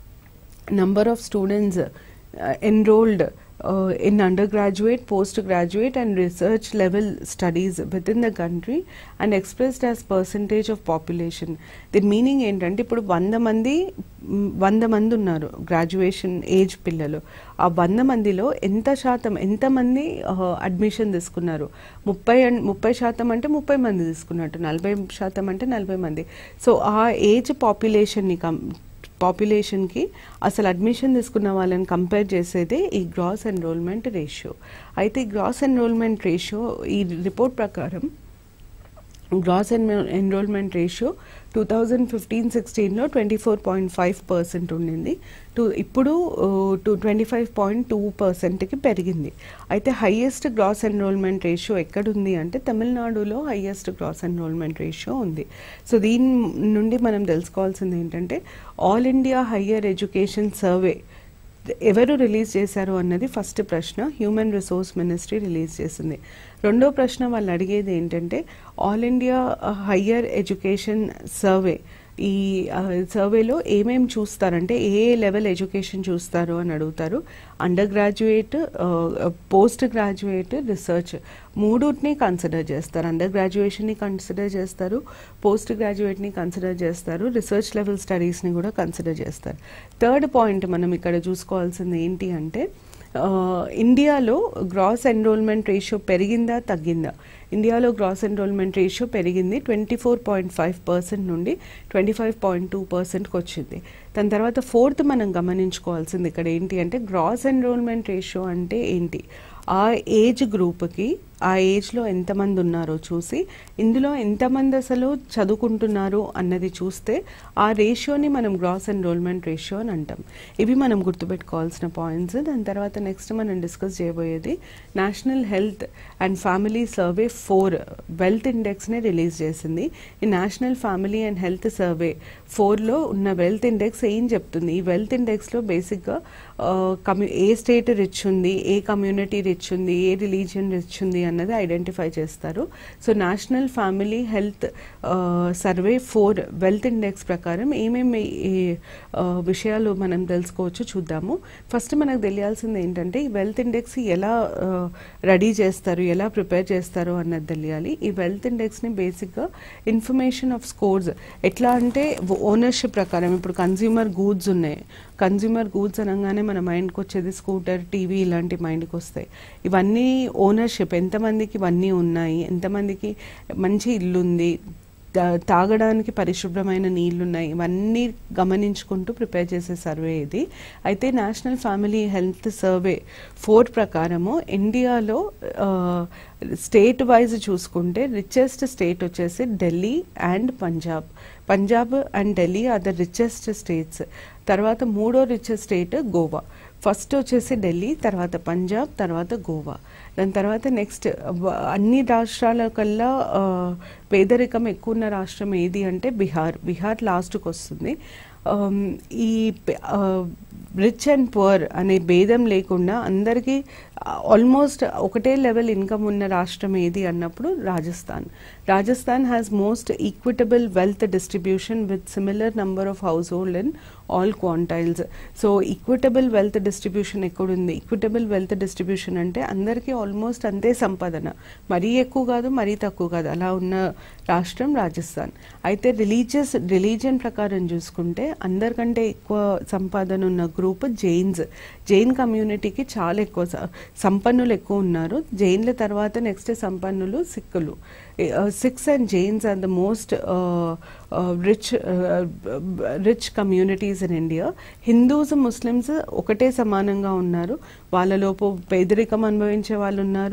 number of students uh, enrolled uh, in undergraduate, postgraduate, and research level studies within the country and expressed as percentage of population. దీని మీనింగ్ ఏంటంటే ఇప్పుడు వంద మంది మ్, వంద మంది ఉన్నారు గ్రాడ్యుయేషన్ ఏజ్ పిల్లలు ఆ వంద మందిలో ఎంత శాతం ఎంతమంది అడ్మిషన్ తీసుకున్నారు ముప్పై అన్- ముప్పై శాతం అంటే ముప్పై మంది తీసుకున్నట్టు నలభై శాతం అంటే నలభై మంది సో ఆ ఏజ్ పాపులేషన్ని కం పాపులేషన్కి అసలు అడ్మిషన్ తీసుకున్న వాళ్ళని కంపేర్ చేసేదే ఈ గ్రాస్ ఎన్రోల్మెంట్ రేషియో అయితే ఈ గ్రాస్ ఎన్రోల్మెంట్ రేషియో ఈ రిపోర్ట్ ప్రకారం gross enrolment ratio two thousand fifteen సిక్స్టీన్లో twenty four point five percent ఉండింది టూ ఇప్పుడు to twenty five point two పర్సెంట్కి పెరిగింది అయితే హయ్యెస్ట్ గ్రాస్ ఎన్రోల్మెంట్ రేషియో ఎక్కడుంది అంటే తమిళనాడులో హయ్యెస్ట్ గ్రాస్ ఎన్రోల్మెంట్ రేషియో ఉంది సో దీని నుండి మనం తెలుసుకోవాల్సింది ఏంటంటే all India higher education survey ఎవరు రిలీజ్ చేశారు అన్నది ఫస్ట్ ప్రశ్న హ్యూమన్ రిసోర్స్ మినిస్ట్రీ రిలీజ్ చేసింది రెండో ప్రశ్న వాళ్ళు అడిగేది ఏంటంటే all India higher education survey ఈ ఆ, సర్వేలో ఏమేం చూస్తారంటే ఏ ఏ లెవెల్ ఎడ్యుకేషన్ చూస్తారు అని అడుగుతారు undergraduate postgraduate research మూడుని కన్సిడర్ చేస్తారు అండర్ గ్రాడ్యుయేషన్ని కన్సిడర్ చేస్తారు పోస్ట్ గ్రాడ్యుయేట్ని కన్సిడర్ చేస్తారు రీసెర్చ్ లెవెల్ స్టడీస్ని కూడా కన్సిడర్ చేస్తారు థర్డ్ పాయింట్ మనం ఇక్కడ చూసుకోవాల్సింది ఏంటి అంటే ఆ, ఇండియాలో గ్రాస్ ఎన్రోల్మెంట్ రేషియో పెరిగిందా తగ్గిందా ఇండియాలో గ్రాస్ ఎన్రోల్మెంట్ రేషియో పెరిగింది twenty four point five percent నుండి ట్వంటీ ఫైవ్ పాయింట్ టూ పర్సెంట్కి వచ్చింది దాని తర్వాత ఫోర్త్ మనం గమనించుకోవాల్సింది ఇక్కడ ఏంటి అంటే గ్రాస్ ఎన్రోల్మెంట్ రేషియో అంటే ఏంటి ఆ ఏజ్ గ్రూప్కి ఆ ఏజ్లో ఎంతమంది ఉన్నారో చూసి ఇందులో ఎంతమంది అసలు చదువుకుంటున్నారు అన్నది చూస్తే ఆ రేషియోని మనం గ్రాస్ ఎన్రోల్మెంట్ రేషియో అని అంటాం ఇవి మనం గుర్తుపెట్టుకోవాల్సిన పాయింట్స్ దాని తర్వాత నెక్స్ట్ మనం డిస్కస్ చేయబోయేది national health and family survey four wealth ఇండెక్స్ని రిలీజ్ చేసింది ఈ national family and health survey ఫోర్లో ఉన్న వెల్త్ ఇండెక్స్ ఏం చెప్తుంది ఈ వెల్త్ ఇండెక్స్లో బేసిక్గా కమ్యూ ఏ స్టేట్ రిచ్ ఉంది ఏ కమ్యూనిటీ రిచ్ ఉంది ఏ రిలీజియన్ రిచ్ ఉంది అన్నది ఐడెంటిఫై చేస్తారు so national family health survey four wealth index ప్రకారం ఏమేమి ఈ, ఆ, విషయాలు మనం తెలుసుకోవచ్చు చూద్దాము ఫస్ట్ మనకు తెలియాల్సింది ఏంటంటే ఈ వెల్త్ ఇండెక్స్ ఎలా రెడీ చేస్తారు ఎలా ప్రిపేర్ చేస్తారు అన్నది తెలియాలి ఈ వెల్త్ ఇండెక్స్ని బేసిక్గా ఇన్ఫర్మేషన్ ఆఫ్ స్కోర్స్ ఎట్లా అంటే ఓనర్షిప్ ప్రకారం ఇప్పుడు కన్జ్యూమర్ గూడ్స్ ఉన్నాయి కన్జ్యూమర్ గూడ్స్ అనగానే మన మైండ్కి వచ్చేది స్కూటర్ టీవీ ఇలాంటి మైండ్కి వస్తాయి ఇవన్నీ ఓనర్షిప్ ఎంతమందికి ఇవన్నీ ఉన్నాయి ఎంతమందికి మంచి ఇల్లు ఉంది తా- తాగడానికి పరిశుభ్రమైన నీళ్లు ఉన్నాయి ఇవన్నీ గమనించుకుంటూ ప్రిపేర్ చేసే సర్వే ఇది అయితే national family health survey four ప్రకారము ఇండియాలో స్టేట్ వైజ్ చూసుకుంటే రిచెస్ట్ స్టేట్ వచ్చేసి Delhi and Punjab Punjab and Delhi are the richest states తర్వాత మూడో రిచెస్ట్ స్టేట్ గోవా ఫస్ట్ వచ్చేసి ఢిల్లీ తర్వాత పంజాబ్ తర్వాత గోవా దాని తర్వాత నెక్స్ట్ అన్ని రాష్ట్రాల కల్లా ఆ, పేదరికం ఎక్కువ ఉన్న రాష్ట్రం ఏది అంటే బీహార్ బీహార్ లాస్ట్కి వస్తుంది ఆమ్, ఈ రిచ్ అండ్ పువర్ అనే భేదం లేకుండా అందరికీ ఆల్మోస్ట్ ఒకటే లెవెల్ ఇన్కమ్ ఉన్న రాష్ట్రం ఏది అన్నప్పుడు Rajasthan Rajasthan has most equitable wealth distribution with similar number of household in all quantiles so equitable wealth distribution ఎక్కడుంది ఈక్విటబుల్ వెల్త్ డిస్ట్రిబ్యూషన్ అంటే అందరికీ ఆల్మోస్ట్ అంతే సంపాదన మరీ ఎక్కువ కాదు మరీ తక్కువ కాదు అలా ఉన్న రాష్ట్రం రాజస్థాన్ అయితే రిలీజియస్ రిలీజియన్ ప్రకారం చూసుకుంటే అందరికంటే ఎక్కువ సంపాదన ఉన్న గ్రూప్ జైన్స్ జైన్ కమ్యూనిటీకి చాలా ఎక్కువ స- సంపన్నులు ఎక్కువ ఉన్నారు జైన్ల తర్వాత నెక్స్ట్ సంపన్నులు సిక్కులు Sikhs and Jains are the most rich rich communities in India Hindus Muslims ఒకటే సమానంగా ఉన్నారు వాళ్ళలోపు పేదరికం అనుభవించే వాళ్ళు ఉన్నారు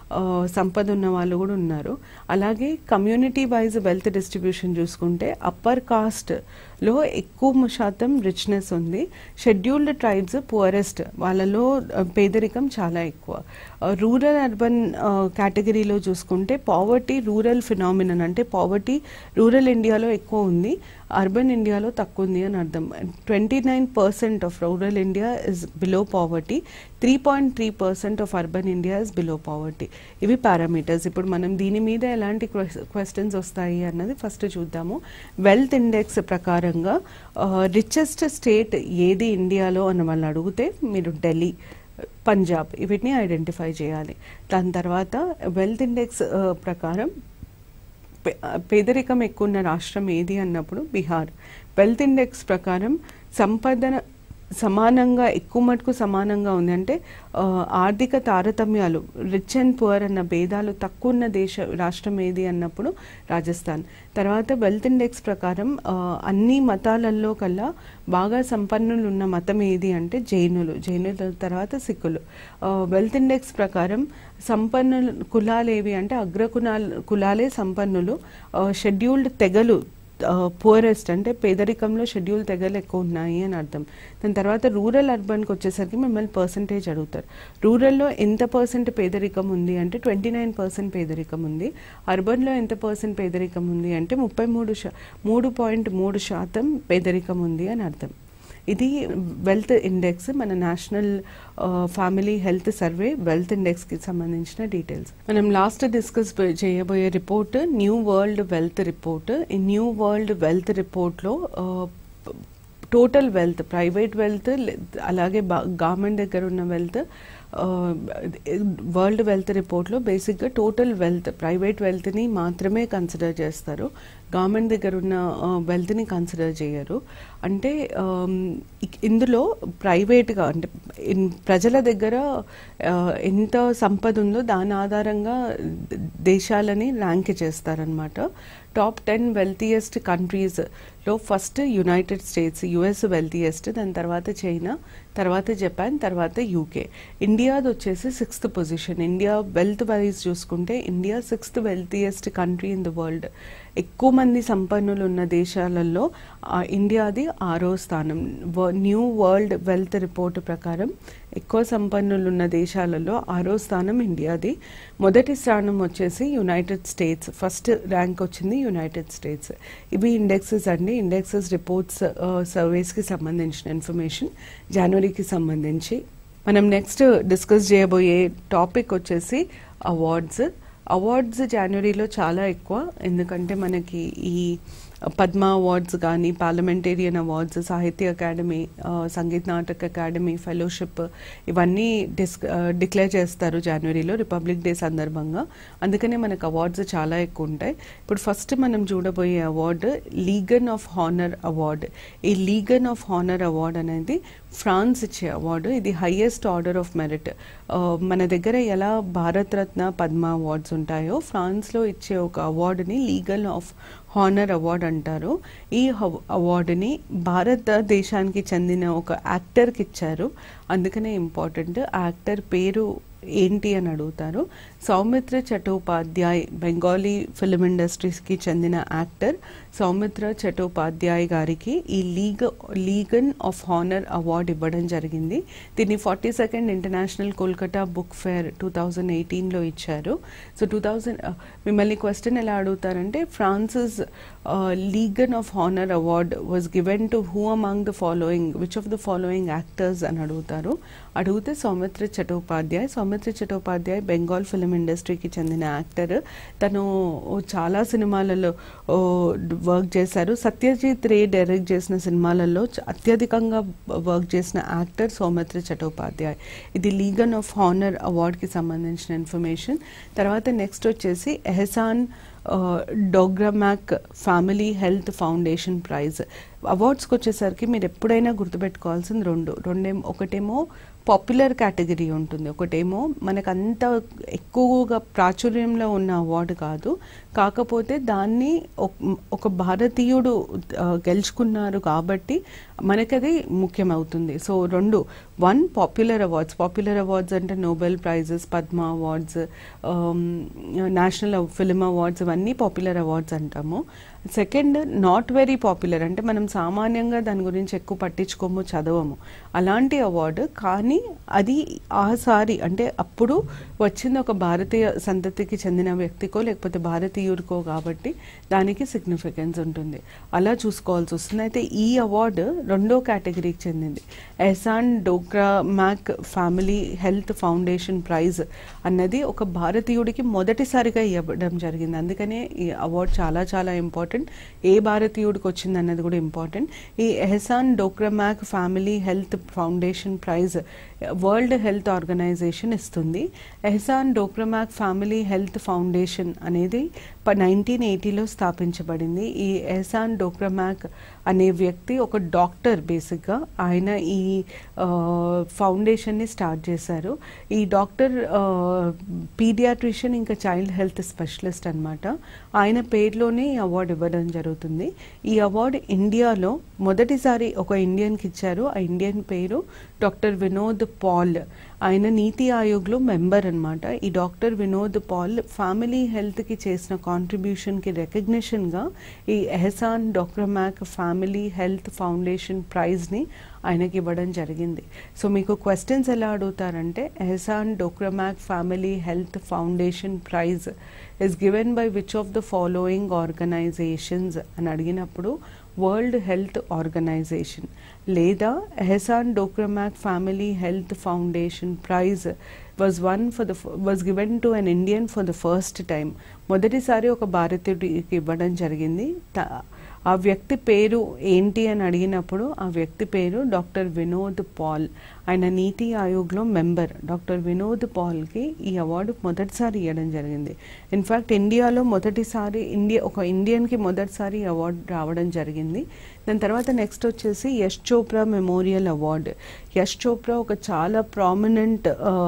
ఆ, సంపద ఉన్న వాళ్ళు కూడా ఉన్నారు అలాగే కమ్యూనిటీ వైజ్ వెల్త్ డిస్ట్రిబ్యూషన్ చూసుకుంటే అప్పర్ కాస్ట్లో ఎక్కువ శాతం రిచ్నెస్ ఉంది షెడ్యూల్డ్ ట్రైబ్స్ పువరెస్ట్ వాళ్ళలో ఆ, పేదరికం చాలా ఎక్కువ రూరల్ అర్బన్ కేటగిరీలో చూసుకుంటే పావర్టీ రూరల్ ఫినామినన్ అంటే పావర్టీ రూరల్ ఇండియాలో ఎక్కువ ఉంది అర్బన్ ఇండియాలో తక్కువ ఉంది అని అర్థం twenty nine percent of rural India is below poverty three point three percent of urban India is below poverty ఇవి పారామీటర్స్ ఇప్పుడు మనం దీని మీద ఎలాంటి క్వశ్చన్స్ వస్తాయి అన్నది ఫస్ట్ చూద్దాము వెల్త్ ఇండెక్స్ ప్రకారంగా రిచెస్ట్ స్టేట్ ఏది ఇండియాలో అని వాళ్ళు అడిగితే మీరు ఢిల్లీ పంజాబ్ వీటిని ఐడెంటిఫై చేయాలి దాని తర్వాత వెల్త్ ఇండెక్స్ ప్రకారం పే- పేదరికం ఎక్కువ ఉన్న రాష్ట్రం ఏది అన్నప్పుడు బీహార్ వెల్త్ ఇండెక్స్ ప్రకారం సంపద సమానంగా ఎక్కువ మటుకు సమానంగా ఉంది అంటే ఆ, ఆర్థిక తారతమ్యాలు రిచ్ అండ్ పువర్ అన్న భేదాలు తక్కువ ఉన్న దేశ రాష్ట్రం ఏది అన్నప్పుడు రాజస్థాన్ తర్వాత వెల్త్ ఇండెక్స్ ప్రకారం ఆ, అన్ని మతాలలో కల్లా బాగా సంపన్నులు ఉన్న మతం ఏది అంటే జైనులు జైనుల తర్వాత సిక్కులు వెల్త్ ఇండెక్స్ ప్రకారం సంపన్నులు కులాలు ఏవి అంటే అగ్ర కులాలు కులాలే సంపన్నులు షెడ్యూల్డ్ తెగలు పువరెస్ట్ అంటే పేదరికంలో షెడ్యూల్ తెగలు ఎక్కువ ఉన్నాయి అని అర్థం దాని తర్వాత రూరల్ అర్బన్కి వచ్చేసరికి మిమ్మల్ని పర్సంటేజ్ అడుగుతారు రూరల్లో ఎంత పర్సెంట్ పేదరికం ఉంది అంటే ట్వంటీ నైన్ పర్సెంట్ పేదరికం ఉంది అర్బన్లో ఎంత పర్సెంట్ పేదరికం ఉంది అంటే ముప్పై మూడు శా మూడు పాయింట్ మూడు శాతం పేదరికం ఉంది అని అర్థం ఇది వెల్త్ ఇండెక్స్ మన national family health survey wealth ఇండెక్స్కి సంబంధించిన డీటెయిల్స్ మనం లాస్ట్ డిస్కస్ చేయబోయే report new world wealth report ఈ న్యూ వరల్డ్ వెల్త్ రిపోర్ట్లో టోటల్ వెల్త్ ప్రైవేట్ వెల్త్ అలాగే గవర్నమెంట్ దగ్గర ఉన్న వెల్త్ వరల్డ్ వెల్త్ రిపోర్ట్లో బేసిక్గా టోటల్ వెల్త్ ప్రైవేట్ వెల్త్ని మాత్రమే కన్సిడర్ చేస్తారు గవర్నమెంట్ దగ్గర ఉన్న వెల్త్ని కన్సిడర్ చేయరు అంటే ఆమ్, ఇక్- ఇందులో ప్రైవేట్గా అంటే ఇన్- ప్రజల దగ్గర ఆ, ఎంత సంపద ఉందో దాని ఆధారంగా ద- దేశాలని ర్యాంక్ చేస్తారనమాట టాప్ టెన్ వెల్తియెస్ట్ కంట్రీస్లో first United States US wealthiest దాని తర్వాత చైనా తర్వాత జపాన్ తర్వాత యూకే ఇండియాది వచ్చేసి sixth position India wealth wise చూసుకుంటే India sixth wealthiest country in the world ఎక్కువ మంది సంపన్నులు ఉన్న దేశాలలో ఆ, ఇండియాది ఆరో స్థానం వ- న్యూ వరల్డ్ వెల్త్ రిపోర్ట్ ప్రకారం ఎక్కువ సంపన్నులు ఉన్న దేశాలలో ఆరో స్థానం ఇండియాది మొదటి స్థానం వచ్చేసి యునైటెడ్ స్టేట్స్ ఫస్ట్ ర్యాంక్ వచ్చింది యునైటెడ్ స్టేట్స్ ఇవి ఇండెక్సెస్ అండి ఇండెక్సెస్ రిపోర్ట్స్ సర్వేస్కి సంబంధించిన ఇన్ఫర్మేషన్ జనవరికి సంబంధించి మనం నెక్స్ట్ డిస్కస్ చేయబోయే టాపిక్ వచ్చేసి అవార్డ్స్ అవార్డ్స్ జనవరిలో చాలా ఎక్కువ ఎందుకంటే మనకి ఈ పద్మ అవార్డ్స్ కానీ పార్లమెంటేరియన్ అవార్డ్స్ సాహిత్య అకాడమీ ఆ, సంగీత నాటక అకాడమీ ఫెలోషిప్ ఇవన్నీ డిస్ డిక్లేర్ చేస్తారు జనవరిలో రిపబ్లిక్ డే సందర్భంగా అందుకనే మనకు అవార్డ్స్ చాలా ఎక్కువ ఉంటాయి ఇప్పుడు ఫస్ట్ మనం చూడబోయే award Legion of Honour award ఈ లీగన్ ఆఫ్ హానర్ అవార్డ్ అనేది ఫ్రాన్స్ ఇచ్చే అవార్డు ఇది హైయెస్ట్ ఆర్డర్ ఆఫ్ మెరిట్ మన దగ్గర ఎలా భారత్ రత్న పద్మ అవార్డ్స్ ఉంటాయో ఫ్రాన్స్లో ఇచ్చే ఒక అవార్డుని లీగల్ ఆఫ్ హానర్ అవార్డ్ అంటారు ఈ హవ- అవార్డుని భారతదేశానికి చెందిన ఒక యాక్టర్కి ఇచ్చారు అందుకనే ఇంపార్టెంట్ ఆ యాక్టర్ పేరు ఏంటి అని అడుగుతారు సౌమిత్ర చటోపాధ్యాయ్ బెంగాలీ ఫిల్మ్ ఇండస్ట్రీస్కి చెందిన యాక్టర్ సౌమిత్ర చటోపాధ్యాయ్ గారికి ఈ లీగ లీగన్ ఆఫ్ హానర్ అవార్డు ఇవ్వడం జరిగింది దీన్ని forty second international Kolkata book fair two thousand ఎయిటీన్లో ఇచ్చారు సో టూ థౌజండ్ మిమ్మల్ని క్వశ్చన్ ఎలా అడుగుతారంటే France's Legion of Honour award was given to who among the following which of the following actors అని అడుగుతారు అడిగితే సౌమిత్ర చటోపాధ్యాయ్ సౌమిత్ర చటోపాధ్యాయ్ బెంగాల్ ఫిల్మ్ ఇండస్ట్రీకి చెందిన యాక్టర్ తను చాలా సినిమాలలో వర్క్ చేశారు సత్యజిత్ రే డైరెక్ట్ చేసిన సినిమాలలో చ- అత్యధికంగా వర్క్ చేసిన యాక్టర్ సౌమిత్ర చటోపాధ్యాయ్ ఇది లీగన్ ఆఫ్ హానర్ అవార్డ్కి సంబంధించిన ఇన్ఫర్మేషన్ తర్వాత నెక్స్ట్ వచ్చేసి Ehsan Dogramaci family health foundation prize అవార్డ్స్కి వచ్చేసరికి మీరు ఎప్పుడైనా గుర్తుపెట్టుకోవాల్సింది రెండు రెండేమో ఒకటేమో పాపులర్ కేటగిరీ ఉంటుంది ఒకటేమో మనకు అంత ఎక్కువగా ప్రాచుర్యంలో ఉన్న అవార్డు కాదు కాకపోతే దాన్ని ఒక- ఒక భారతీయుడు ఆ, గెలుచుకున్నారు కాబట్టి మనకది ముఖ్యమవుతుంది సో రెండు one popular awards popular awards అంటే Nobel prizes Padma awards national film awards ఇవన్నీ పాపులర్ అవార్డ్స్ అంటాము సెకండ్ నాట్ వెరీ పాపులర్ అంటే మనం సామాన్యంగా దాని గురించి ఎక్కువ పట్టించుకోము చదవము అలాంటి అవార్డు కానీ అది ఆసారి అంటే అప్పుడు వచ్చింది ఒక భారతీయ సంతతికి చెందిన వ్యక్తికో లేకపోతే భారతీయుడికో కాబట్టి దానికి సిగ్నిఫికెన్స్ ఉంటుంది అలా చూసుకోవాల్సి వస్తుంది అయితే ఈ అవార్డు రెండో కేటగిరీకి చెందింది Ehsan Dogramaci family health foundation prize అన్నది ఒక భారతీయుడికి మొదటిసారిగా ఇవ్వడం జరిగింది అందుకనే ఈ అవార్డు చాలా చాలా ఇంపార్టెంట్ ఏ భారతీయుడికి వచ్చింది అన్నది కూడా ఇంపార్టెంట్ ఈ Ehsan Dogramaci family health foundation prize world health organization ఇస్తుంది Ehsan Dogramaci family health foundation అనేది నైన్టీన్ ఎయిటీలో స్థాపించబడింది ఈ ఎహసాన్ డోక్రమాక్ అనే వ్యక్తి ఒక డాక్టర్ బేసిక్గా ఆయన ఈ ఫౌండేషన్ని స్టార్ట్ చేశారు ఈ డాక్టర్ పీడియాట్రిషియన్ ఇంకా చైల్డ్ హెల్త్ స్పెషలిస్ట్ అన్నమాట ఆయన పేరులోనే ఈ అవార్డు ఇవ్వడం జరుగుతుంది ఈ అవార్డు ఇండియాలో మొదటిసారి ఒక ఇండియన్కి ఇచ్చారు ఆ ఇండియన్ పేరు డాక్టర్ వినోద్ పాల్ ఆయన నీతి ఆయోగ్లో మెంబర్ అన్నమాట ఈ డాక్టర్ వినోద్ పాల్ ఫ్యామిలీ హెల్త్కి చేసిన కాంట్రిబ్యూషన్కి రికగ్నిషన్గా ఈ Ehsan Dogramaci family health foundation ప్రైజ్ని ఆయనకి ఇవ్వడం జరిగింది సో మీకు క్వశ్చన్స్ ఎలా అడుగుతారంటే Ehsan Dogramaci family health foundation prize is given by which of the following organizations అని అడిగినప్పుడు వరల్డ్ హెల్త్ ఆర్గనైజేషన్ లేదా Ehsan Dogramaci family health foundation prize was won for the was given to an Indian for the first time మొదటిసారి ఒక భారతీయుడికి ఇవ్వడం జరిగింది త- ఆ వ్యక్తి పేరు ఏంటి అని అడిగినప్పుడు ఆ వ్యక్తి పేరు డాక్టర్ వినోద్ పాల్ ఆయన నీతి ఆయోగ్లో మెంబర్ డాక్టర్ వినోద్ పాల్కి ఈ అవార్డు మొదటిసారి ఇవ్వడం జరిగింది ఇన్ఫ్యాక్ట్ ఇండియాలో మొదటిసారి ఇండియా ఒక ఇండియన్కి మొదటిసారి ఈ అవార్డు రావడం జరిగింది దాని తర్వాత నెక్స్ట్ వచ్చేసి యశ్ చోప్రా మెమోరియల్ అవార్డు యశ్ చోప్రా ఒక చాలా ప్రామినెంట్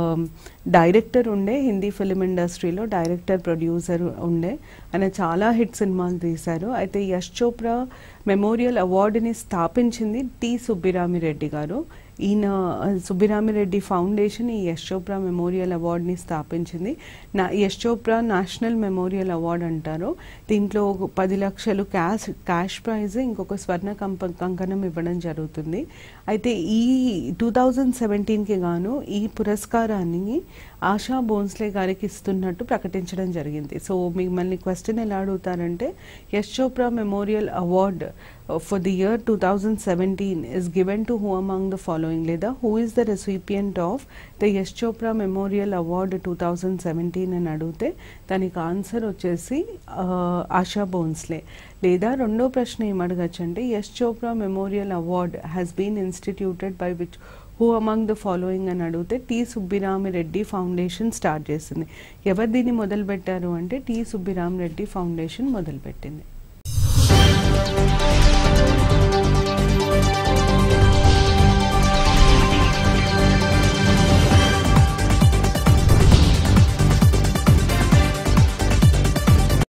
డైరెక్టర్ ఉండే హిందీ ఫిలిం ఇండస్ట్రీలో డైరెక్టర్ ప్రొడ్యూసర్ ఉండే ఆయన చాలా హిట్ సినిమాలు తీశారు అయితే యశ్ చోప్రా మెమోరియల్ అవార్డుని స్థాపించింది టి సుబ్బిరామిరెడ్డి గారు ఈయన సుబ్బిరామిరెడ్డి ఫౌండేషన్ ఈ యశ్ చోప్రా మెమోరియల్ అవార్డుని స్థాపించింది నా Yash Chopra national memorial award అంటారు దీంట్లో ఒక పది లక్షలు క్యాష్ క్యాష్ ప్రైజ్ ఇంకొక స్వర్ణ కంప కంకణం ఇవ్వడం జరుగుతుంది అయితే ఈ టూ థౌజండ్ సెవెంటీన్కి గాను ఈ పురస్కారాన్ని ఆశా భోన్స్లే గారికి ఇస్తున్నట్టు ప్రకటించడం జరిగింది సో మిమ్మల్ని క్వశ్చన్ ఎలా అడుగుతారంటే Yash Chopra memorial award for the year two thousand seventeen is given to who among the following లేదా who is the recipient of the Yash Chopra memorial award two thousand seventeen అని అడిగితే దానికి ఆన్సర్ వచ్చేసి ఆ, ఆశా భోన్స్లే లేదా రెండో ప్రశ్న ఏమడగచ్చంటే Yash Chopra memorial award has been instituted by which who among the following అని అడిగితే టి సుబ్బిరామిరెడ్డి ఫౌండేషన్ స్టార్ట్ చేసింది ఎవరు దీన్ని మొదలుపెట్టారు అంటే టి సుబ్బిరామిరెడ్డి ఫౌండేషన్ మొదలుపెట్టింది